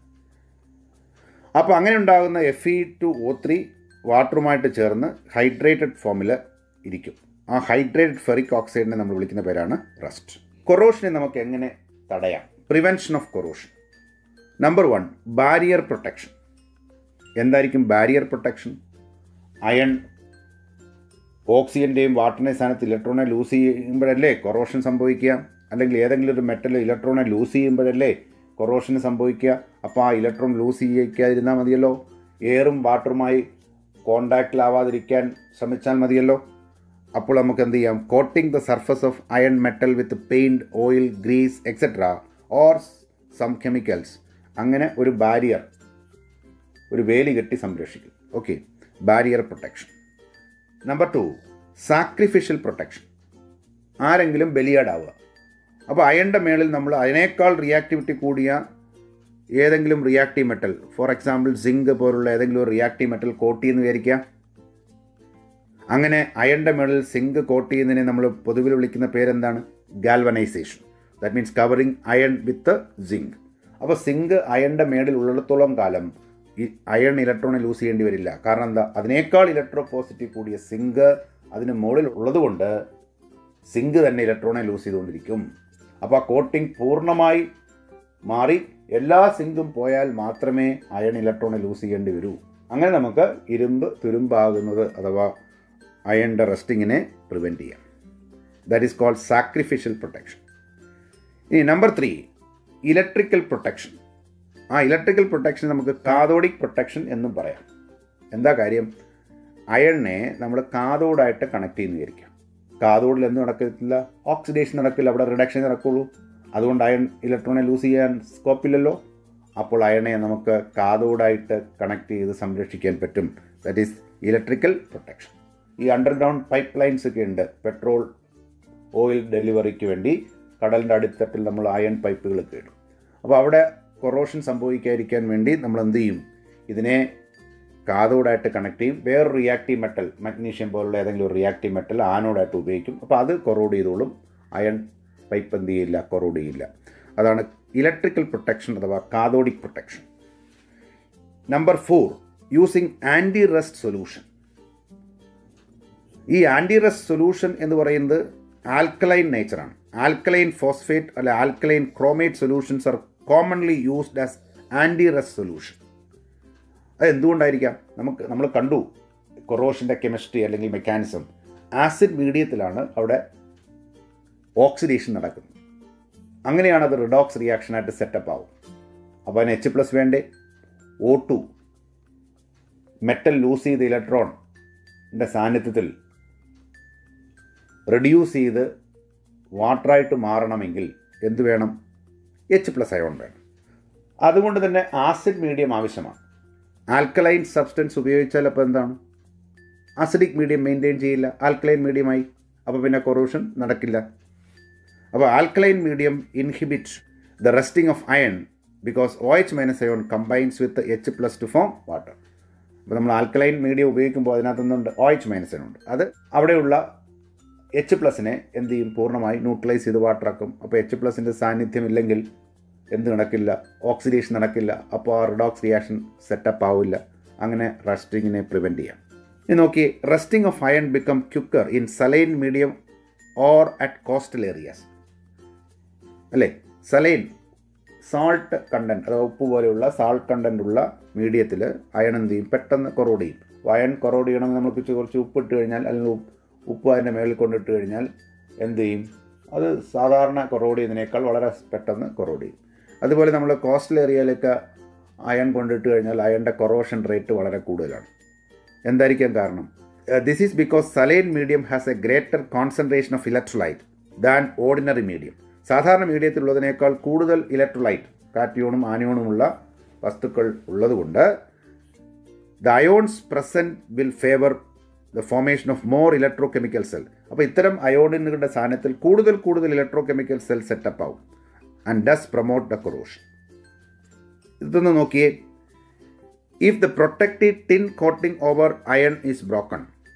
അപ്പോൾ അങ്ങനെ ഉണ്ടാകുന്ന F E two O three വാട്ടറുമായിട്ട് ചേർന്ന് ഹൈഡ്രേറ്റഡ് ഫോമിൽ ഇരിക്കും ആ ഹൈഡ്രേറ്റഡ് ഫെറിക് ഓക്സൈഡിനെ നമ്മൾ വിളിക്കുന്ന പേരാണ് റസ്റ്റ് കൊറോഷനെ നമുക്ക് എങ്ങനെ തടയാം prevention of corrosion number one barrier protection എന്തായിരിക്കും ബാരിയർ പ്രൊട്ടക്ഷൻ അയൺ ഓക്സിജൻ്റെയും വാട്ടറിൻ്റെയും സ്ഥാനത്ത് ഇലക്ട്രോണെ ലൂസ് ചെയ്യുമ്പോഴല്ലേ കൊറോഷൻ സംഭവിക്കുക അല്ലെങ്കിൽ ഏതെങ്കിലും ഒരു മെറ്റൽ ഇലക്ട്രോണെ ലൂസ് ചെയ്യുമ്പോഴല്ലേ കൊറോഷൻ സംഭവിക്കുക അപ്പോൾ ആ ഇലക്ട്രോൺ ലൂസ് ചെയ്യിക്കാതിരുന്നാൽ മതിയല്ലോ എയറും വാട്ടറുമായി കോണ്ടാക്റ്റിലാവാതിരിക്കാൻ ശ്രമിച്ചാൽ മതിയല്ലോ അപ്പോൾ നമുക്ക് എന്ത് ചെയ്യാം coating the surface of iron metal with paint oil grease etcetera or some chemicals അങ്ങനെ ഒരു ബാരിയർ ഒരു വേലി കെട്ടി സംരക്ഷിക്കും okay barrier protection number two sacrificial protection ആരെങ്കിലും ബലിയാടാവുക അപ്പോൾ അയണിൻ്റെ മേളിൽ നമ്മൾ അതിനേക്കാൾ റിയാക്ടിവിറ്റി കൂടിയ ഏതെങ്കിലും reactive metal for example zinc പോലുള്ള ഏതെങ്കിലും ഒരു റിയാക്റ്റീവ് മെറ്റൽ കോട്ട് ചെയ്യുന്ന വിചാരിക്കുക അങ്ങനെ അയണിൻ്റെ മേളിൽ സിങ്ക് കോട്ട് ചെയ്യുന്നതിനെ നമ്മൾ പൊതുവിൽ വിളിക്കുന്ന പേരെന്താണ് galvanisation that means covering iron with zinc അപ്പോൾ സിങ്ക് അയണിൻ്റെ മേളിൽ ഉള്ളിടത്തോളം കാലം ഈ അയൺ ഇലക്ട്രോണെ ലൂസ് ചെയ്യേണ്ടി വരില്ല കാരണം എന്താ അതിനേക്കാൾ ഇലക്ട്രോ പോസിറ്റീവ് കൂടിയ സിങ്ക് അതിന് മുകളിൽ ഉള്ളതുകൊണ്ട് സിങ്ക് തന്നെ ഇലക്ട്രോണെ ലൂസ് ചെയ്തുകൊണ്ടിരിക്കും അപ്പോൾ ആ കോട്ടിംഗ് പൂർണ്ണമായി മാറി എല്ലാ സിങ്കും പോയാൽ മാത്രമേ അയൺ ഇലക്ട്രോണെ ലൂസ് ചെയ്യേണ്ടി വരൂ അങ്ങനെ നമുക്ക് ഇരുമ്പ് തുരുമ്പാകുന്നത് അഥവാ അയണിൻ്റെ റെസ്റ്റിങ്ങിനെ പ്രിവെൻറ്റ് ചെയ്യാം that is called sacrificial protection ഇനി നമ്പർ ത്രീ ഇലക്ട്രിക്കൽ പ്രൊട്ടക്ഷൻ ആ ഇലക്ട്രിക്കൽ പ്രൊട്ടക്ഷൻ നമുക്ക് കാതോഡിക് പ്രൊട്ടക്ഷൻ എന്നും പറയാം എന്താ കാര്യം അയണിനെ നമ്മൾ കാതോടായിട്ട് കണക്ട് ചെയ്യുന്ന വിചാരിക്കാം കാതോഡിൽ എന്ത് നടക്കത്തില്ല ഓക്സിഡേഷൻ നടക്കില്ല അവിടെ റിഡക്ഷൻ നടക്കുള്ളൂ അതുകൊണ്ട് അയൺ ഇലക്ട്രോണെ ലൂസ് ചെയ്യാൻ സ്കോപ്പില്ലല്ലോ അപ്പോൾ അയണെ നമുക്ക് കാതോടായിട്ട് കണക്ട് ചെയ്ത് സംരക്ഷിക്കാൻ പറ്റും ദാറ്റ് ഈസ് ഇലക്ട്രിക്കൽ പ്രൊട്ടക്ഷൻ ഈ അണ്ടർഗ്രൗണ്ട് പൈപ്പ് ലൈൻസ് ഒക്കെ ഉണ്ട് പെട്രോൾ ഓയിൽ ഡെലിവറിക്ക് വേണ്ടി കടലിൻ്റെ അടിത്തട്ടിൽ നമ്മൾ അയൺ പൈപ്പുകളൊക്കെ ഇടും അപ്പോൾ അവിടെ കൊറോഷൻ സംഭവിക്കാതിരിക്കാൻ വേണ്ടി നമ്മൾ എന്ത് ചെയ്യും ഇതിനെ കാതോടായിട്ട് കണക്ട് ചെയ്യും വേറെ റിയാക്റ്റീവ് മെറ്റൽ മഗ്നീഷ്യം പോലുള്ള ഏതെങ്കിലും ഒരു റിയാക്റ്റീവ് മെറ്റൽ ആനോടായിട്ട് ഉപയോഗിക്കും അപ്പോൾ അത് കൊറോഡ് ചെയ്തോളും അയൺ പൈപ്പ് എന്ത് ചെയ്യില്ല കൊറോഡ് ചെയ്യില്ല അതാണ് ഇലക്ട്രിക്കൽ പ്രൊട്ടക്ഷൻ അഥവാ cathodic protection number four using anti rust solution ഈ ആൻറ്റി റെസ്റ്റ് സൊല്യൂഷൻ എന്ന് പറയുന്നത് ആൽക്കലൈൻ നേച്ചറാണ് ആൽക്കലൈൻ ഫോസ്ഫേറ്റ് അല്ലെ alkaline chromate solutions are commonly used as anti rust solution അത് എന്തുകൊണ്ടായിരിക്കാം നമുക്ക് നമ്മൾ കണ്ടു കൊറോഷൻ്റെ കെമിസ്ട്രി അല്ലെങ്കിൽ മെക്കാനിസം ആസിഡ് മീഡിയത്തിലാണ് അവിടെ ഓക്സിഡേഷൻ നടക്കുന്നത് അങ്ങനെയാണ് അത് റിഡോക്സ് റിയാക്ഷനായിട്ട് സെറ്റപ്പ് ആവും അപ്പോൾ അതിന് എച്ച് പ്ലസ് വേണ്ടേ ഒ ടു മെറ്റൽ ലൂസ് ചെയ്ത ഇലക്ട്രോണിൻ്റെ സാന്നിധ്യത്തിൽ റെഡ്യൂസ് ചെയ്ത് വാട്ടറായിട്ട് മാറണമെങ്കിൽ എന്ത് വേണം എച്ച് പ്ലസ് അയോൺ വേണം അതുകൊണ്ട് തന്നെ ആസിഡ് മീഡിയം ആവശ്യമാണ് ആൽക്കലൈൻ സബ്സ്റ്റൻസ് ഉപയോഗിച്ചാൽ അപ്പോൾ എന്താണ് ആസിഡിക് മീഡിയം മെയിൻറ്റെയിൻ ചെയ്യില്ല ആൽക്കലൈൻ മീഡിയമായി അപ്പോൾ പിന്നെ കൊറൂഷൻ നടക്കില്ല അപ്പോൾ alkaline medium inhibit the rusting of iron because O H minus ion combines with H plus to form water അപ്പോൾ നമ്മൾ ആൽക്കലൈൻ മീഡിയം ഉപയോഗിക്കുമ്പോൾ അതിനകത്തുനിന്നുണ്ട് ഒ എച്ച് മൈനസ് ഉണ്ട് അത് അവിടെയുള്ള എച്ച് പ്ലസിനെ എന്ത് ചെയ്യും പൂർണ്ണമായി ന്യൂട്രലൈസ് ചെയ്ത് വാട്ടറാക്കും അപ്പോൾ എച്ച് പ്ലസിൻ്റെ സാന്നിധ്യം ഇല്ലെങ്കിൽ എന്ത് നടക്കില്ല ഓക്സിഡേഷൻ നടക്കില്ല അപ്പോൾ ആ റിഡോക്സ് റിയാക്ഷൻ സെറ്റപ്പ് ആവില്ല അങ്ങനെ റസ്റ്റിങ്ങിനെ പ്രിവെൻറ്റ് ചെയ്യാം ഇനി നോക്കി rusting of iron become quicker in saline medium or at coastal areas അല്ലേ സലൈൻ സാൾട്ട് കണ്ടൻറ്റ് അഥവാ ഉപ്പ് പോലെയുള്ള സാൾട്ട് കണ്ടൻ്റ് ഉള്ള മീഡിയത്തിൽ അയൺ എന്ത് ചെയ്യും പെട്ടെന്ന് കൊറോഡ് ചെയ്യും അയൺ കൊറോഡ് ചെയ്യണമെങ്കിൽ നമ്മൾ കുറച്ച് കുറച്ച് ഉപ്പ് ഇട്ട് കഴിഞ്ഞാൽ അല്ലെങ്കിൽ ഉപ്പ് അതിൻ്റെ മേളിൽ കൊണ്ടിട്ട് കഴിഞ്ഞാൽ എന്ത് ചെയ്യും അത് സാധാരണ കൊറോഡ് ചെയ്യുന്നതിനേക്കാൾ വളരെ പെട്ടെന്ന് കൊറോഡ് ചെയ്യും അതുപോലെ നമ്മൾ കോസ്റ്റൽ ഏരിയയിലൊക്കെ അയൺ കൊണ്ടിട്ട് കഴിഞ്ഞാൽ അയണിൻ്റെ കൊറോഷൻ റേറ്റ് വളരെ കൂടുതലാണ് എന്തായിരിക്കാം കാരണം this is because saline medium has a greater concentration of electrolyte than ordinary medium സാധാരണ മീഡിയത്തിലുള്ളതിനേക്കാൾ കൂടുതൽ ഇലക്ട്രോലൈറ്റ് കാറ്റിയോണും ആനിയോണുമുള്ള വസ്തുക്കൾ ഉള്ളതുകൊണ്ട് the ions present will favour the formation of more electrochemical cell അപ്പോൾ ഇത്തരം അയോഡിനുകളുടെ സ്ഥാനത്തിൽ കൂടുതൽ കൂടുതൽ ഇലക്ട്രോ കെമിക്കൽ സെൽ സെറ്റപ്പ് ആവും and does promote the corrosion ഇതൊന്ന് നോക്കിയേ if the protective tin coating over iron is broken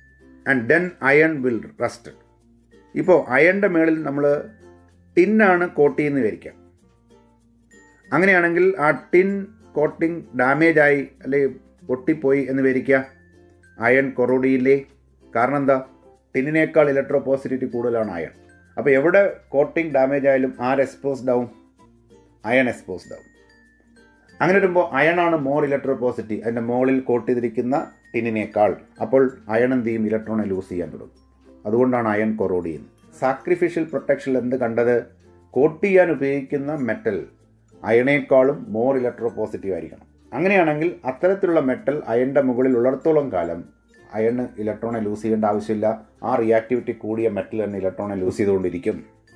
and then iron will rest ഇപ്പോൾ അയണിൻ്റെ മേളിൽ നമ്മൾ ടിന്നാണ് കോട്ട് ചെയ്യുന്നത് വിചാരിക്കാം അങ്ങനെയാണെങ്കിൽ ആ ടിൻ കോട്ടിംഗ് ഡാമേജ് ആയി അല്ലെങ്കിൽ പൊട്ടിപ്പോയി എന്ന് വിചാരിക്കുക അയൺ കൊറോഡിയില്ലേ കാരണം എന്താ ടിന്നിനേക്കാൾ ഇലക്ട്രോ പോസിറ്റിവിറ്റി കൂടുതലാണ് അയൺ അപ്പോൾ എവിടെ കോട്ടിംഗ് ഡാമേജ് ആയാലും ആര് എക്സ്പോസ്ഡ് ആവും അയൺ എക്സ്പോസ്ഡ് ആവും അങ്ങനെ വരുമ്പോൾ അയണാണ് മോർ ഇലക്ട്രോ പോസിറ്റീവ് അതിൻ്റെ മുകളിൽ കോട്ട് ചെയ്തിരിക്കുന്ന ടിന്നിനേക്കാൾ അപ്പോൾ അയൺ എന്ത് ചെയ്യും ഇലക്ട്രോണെ ലൂസ് ചെയ്യാൻ തുടങ്ങും അതുകൊണ്ടാണ് അയൺ കൊറോഡ് ചെയ്യുന്നത് സാക്രിഫിഷ്യൽ പ്രൊട്ടക്ഷനിൽ എന്ത് കണ്ടത് കോട്ട് ചെയ്യാൻ ഉപയോഗിക്കുന്ന മെറ്റൽ അയണേക്കാളും മോർ ഇലക്ട്രോ പോസിറ്റീവ് ആയിരിക്കണം അങ്ങനെയാണെങ്കിൽ അത്തരത്തിലുള്ള മെറ്റൽ അയണിൻ്റെ മുകളിൽ ഉള്ളിടത്തോളം കാലം അയണ് ഇലക്ട്രോണെ ലൂസ് ചെയ്യേണ്ട ആവശ്യമില്ല ആ റിയാക്ടിവിറ്റി കൂടിയ മെറ്റൽ തന്നെ ഇലക്ട്രോണെ ലൂസ് ചെയ്തുകൊണ്ടിരിക്കും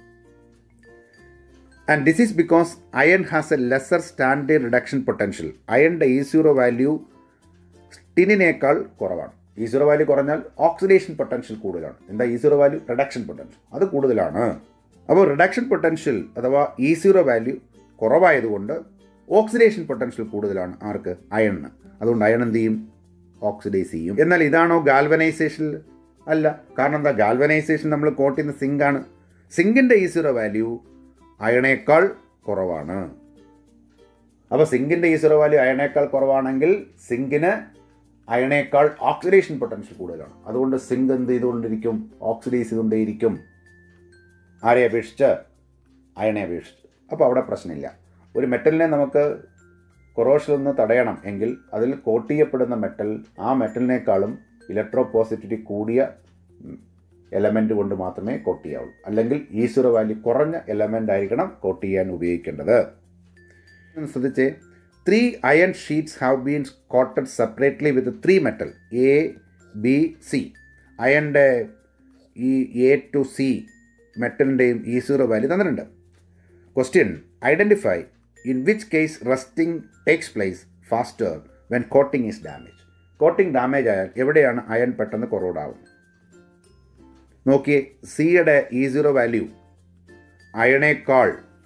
and this is because iron has a lesser standard reduction potential അയണിൻ്റെ ഈ സീറോ വാല്യൂ ടിനിനേക്കാൾ കുറവാണ് ഈ സീറോ വാല്യൂ കുറഞ്ഞാൽ ഓക്സിഡേഷൻ പൊട്ടൻഷ്യൽ കൂടുതലാണ് എന്താ ഈ സീറോ വാല്യൂ റിഡക്ഷൻ പൊട്ടൻഷ്യൽ അത് കൂടുതലാണ് അപ്പോൾ റിഡക്ഷൻ പൊട്ടൻഷ്യൽ അഥവാ ഈ സീറോ വാല്യൂ കുറവായതുകൊണ്ട് ഓക്സിഡേഷൻ പൊട്ടൻഷ്യൽ കൂടുതലാണ് ആർക്ക് അയണിന് അതുകൊണ്ട് അയൺ എന്ത് ചെയ്യും ഓക്സിഡൈസ് ചെയ്യും എന്നാൽ ഇതാണോ ഗാൽവനൈസേഷൻ അല്ല കാരണം എന്താ ഗാൽവനൈസേഷൻ നമ്മൾ കോട്ട് ചെയ്യുന്ന സിങ്കാണ് സിങ്കിൻ്റെ ഈ സീറോ വാല്യൂ അയണേക്കാൾ കുറവാണ് അപ്പോൾ സിങ്കിൻ്റെ ഈ സീറോ വാല്യൂ അയണേക്കാൾ കുറവാണെങ്കിൽ സിങ്കിന് അയണേക്കാൾ ഓക്സിഡേഷൻ പൊട്ടൻഷ്യൽ കൂടുതലാണ് അതുകൊണ്ട് സിങ്ക് എന്ത് ചെയ്തുകൊണ്ടിരിക്കും ഓക്സിഡൈസ് ചെയ്തുകൊണ്ടേയിരിക്കും ആരെ അപേക്ഷിച്ച് അയണെ അപേക്ഷിച്ച് അപ്പോൾ അവിടെ പ്രശ്നമില്ല ഒരു മെറ്റലിനെ നമുക്ക് കൊറോഷനിൽ നിന്ന് തടയണം എങ്കിൽ അതിൽ കോട്ട് ചെയ്യപ്പെടുന്ന മെറ്റൽ ആ മെറ്റലിനേക്കാളും ഇലക്ട്രോ പോസിറ്റിവിറ്റി കൂടിയ എലമെൻറ്റ് കൊണ്ട് മാത്രമേ കോട്ട് ചെയ്യാവുള്ളൂ അല്ലെങ്കിൽ ഈശ്വര വാല്യൂ കുറഞ്ഞ എലമെൻ്റ് ആയിരിക്കണം കോട്ട് ചെയ്യാൻ ഉപയോഗിക്കേണ്ടത് ശ്രദ്ധിച്ചേ three iron sheets have been coated separately with three metal A B C അയണിൻ്റെ ഈ എ ടു സി മെറ്റലിൻ്റെയും ഈ സീറോ വാല്യൂ തന്നിട്ടുണ്ട് question identify in which case rusting takes place faster when coating is damage coating damage ആയാൽ എവിടെയാണ് iron പെട്ടെന്ന് കൊറോഡാവുന്നത് നോക്കിയേ സിയുടെ ഈ സീറോ വാല്യൂ അയണേക്കാൾ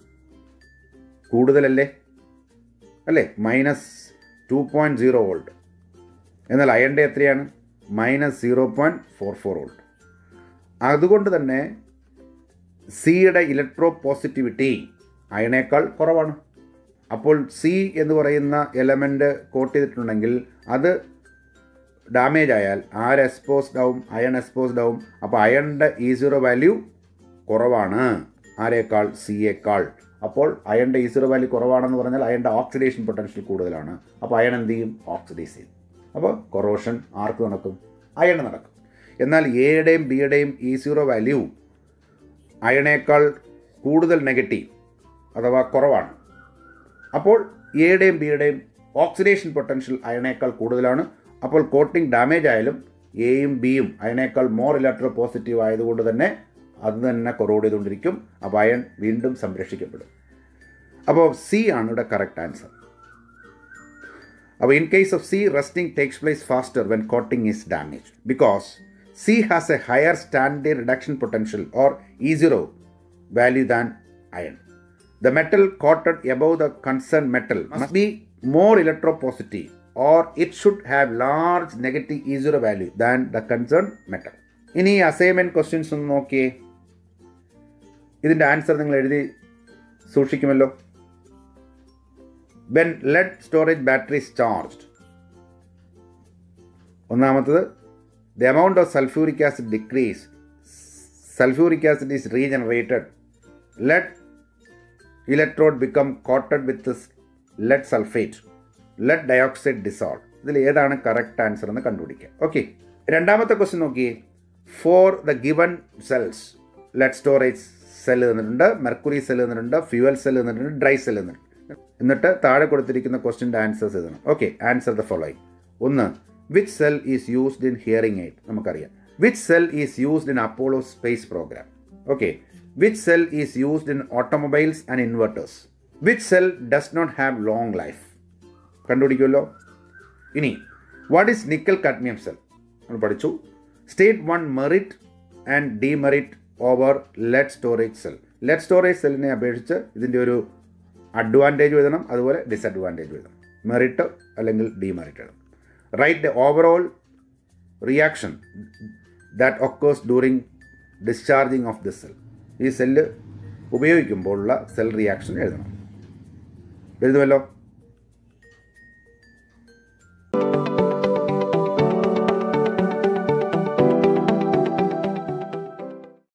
കൂടുതലല്ലേ അല്ലേ minus two point zero volt എന്നാൽ അയണിൻ്റെ എത്രയാണ് minus zero point four four volt അതുകൊണ്ട് തന്നെ സിയുടെ ഇലക്ട്രോ പോസിറ്റിവിറ്റി അയണേക്കാൾ കുറവാണ് അപ്പോൾ സി എന്ന് പറയുന്ന എലമെൻ്റ് കോട്ട് ചെയ്തിട്ടുണ്ടെങ്കിൽ അത് ഡാമേജ് ആയാൽ ആര് എക്സ്പോസ്ഡ് ആവും അയൺ എക്സ്പോസ്ഡ് ആവും അപ്പോൾ അയണിൻ്റെ ഈ സീറോ വാല്യൂ കുറവാണ് ആരേക്കാൾ സിയേക്കാൾ അപ്പോൾ അയണിൻ്റെ ഈ സീറോ വാല്യൂ കുറവാണെന്ന് പറഞ്ഞാൽ അയണിൻ്റെ ഓക്സിഡേഷൻ പൊട്ടൻഷ്യൽ കൂടുതലാണ് അപ്പോൾ അയൺ എന്ത് ചെയ്യും ഓക്സിഡൈസ് ചെയ്യും അപ്പോൾ കൊറോഷൻ ആർക്ക് നടക്കും അയൺ നടക്കും എന്നാൽ എയുടെയും ബിയുടെയും ഈ സീറോ വാല്യൂ അയണേക്കാൾ കൂടുതൽ നെഗറ്റീവ് അഥവാ കുറവാണ് അപ്പോൾ എയുടെയും ബിയുടെയും ഓക്സിഡേഷൻ പൊട്ടൻഷ്യൽ അയണേക്കാൾ കൂടുതലാണ് അപ്പോൾ കോട്ടിംഗ് ഡാമേജ് ആയാലും എയും ബിയും അയണേക്കാൾ മോർ ഇലക്ട്രോ പോസിറ്റീവ് ആയതുകൊണ്ട് തന്നെ അത് തന്നെ കൊറോഡ് ചെയ്തുകൊണ്ടിരിക്കും അപ്പോൾ അയൺ വീണ്ടും സംരക്ഷിക്കപ്പെടും അപ്പോൾ സി ആണ് ഇവിടെ കറക്റ്റ് ആൻസർ അപ്പോൾ in case of C rusting takes place faster when coating is damage because C has a higher standard reduction potential or E zero value than iron The metal coated above the concerned metal must be more electropositive or it should have large negative E0 value than the concerned metal. ഇനി assignment questions ഒന്ന് നോക്കിയേ ഇതിൻ്റെ answer നിങ്ങൾ എഴുതി സൂക്ഷിക്കുമല്ലോ when lead storage batteries charged ഒന്നാമത്തത് the amount of sulphuric acid decrease sulphuric acid is regenerated lead electrode become coated with lead sulphate lead dioxide dissolve ഇതിൽ ഏതാണ് കറക്റ്റ് ആൻസർ എന്ന് കണ്ടുപിടിക്കുക ഓക്കെ രണ്ടാമത്തെ ക്വസ്റ്റ്യൻ നോക്കിയേ for the given cells lead storage cell തന്നിട്ടുണ്ട് mercury cell തന്നിട്ടുണ്ട് fuel cell തന്നിട്ടുണ്ട് dry cell തന്നിട്ടുണ്ട് എന്നിട്ട് താഴെ കൊടുത്തിരിക്കുന്ന ക്വസ്റ്റിൻ്റെ ആൻസേഴ്സ് എഴുതണം ഓക്കെ ആൻസർ ദ ഫോളോയിങ് ഒന്ന് which cell is used in hearing aid നമുക്കറിയാം which cell is used in Apollo space programme okay which cell is used in automobiles and inverters which cell does not have long life കണ്ടുപിടിക്കുമല്ലോ ഇനി what is nickel കഡ്മിയം cell നമ്മൾ പഠിച്ചു state one merit and demerit over lead storage cell lead storage സെല്ലിനെ അപേക്ഷിച്ച് ഇതിൻ്റെ ഒരു advantage എഴുതണം അതുപോലെ ഡിസഡ്വാൻറ്റേജ് എഴുതണം മെറിറ്റ് അല്ലെങ്കിൽ ഡിമെറിറ്റ് എഴുതണം write the overall reaction that occurs during discharging of the cell ഈ സെല്ല് ഉപയോഗിക്കുമ്പോഴുള്ള സെൽ റിയാക്ഷൻ എഴുതണം എഴുതുമല്ലോ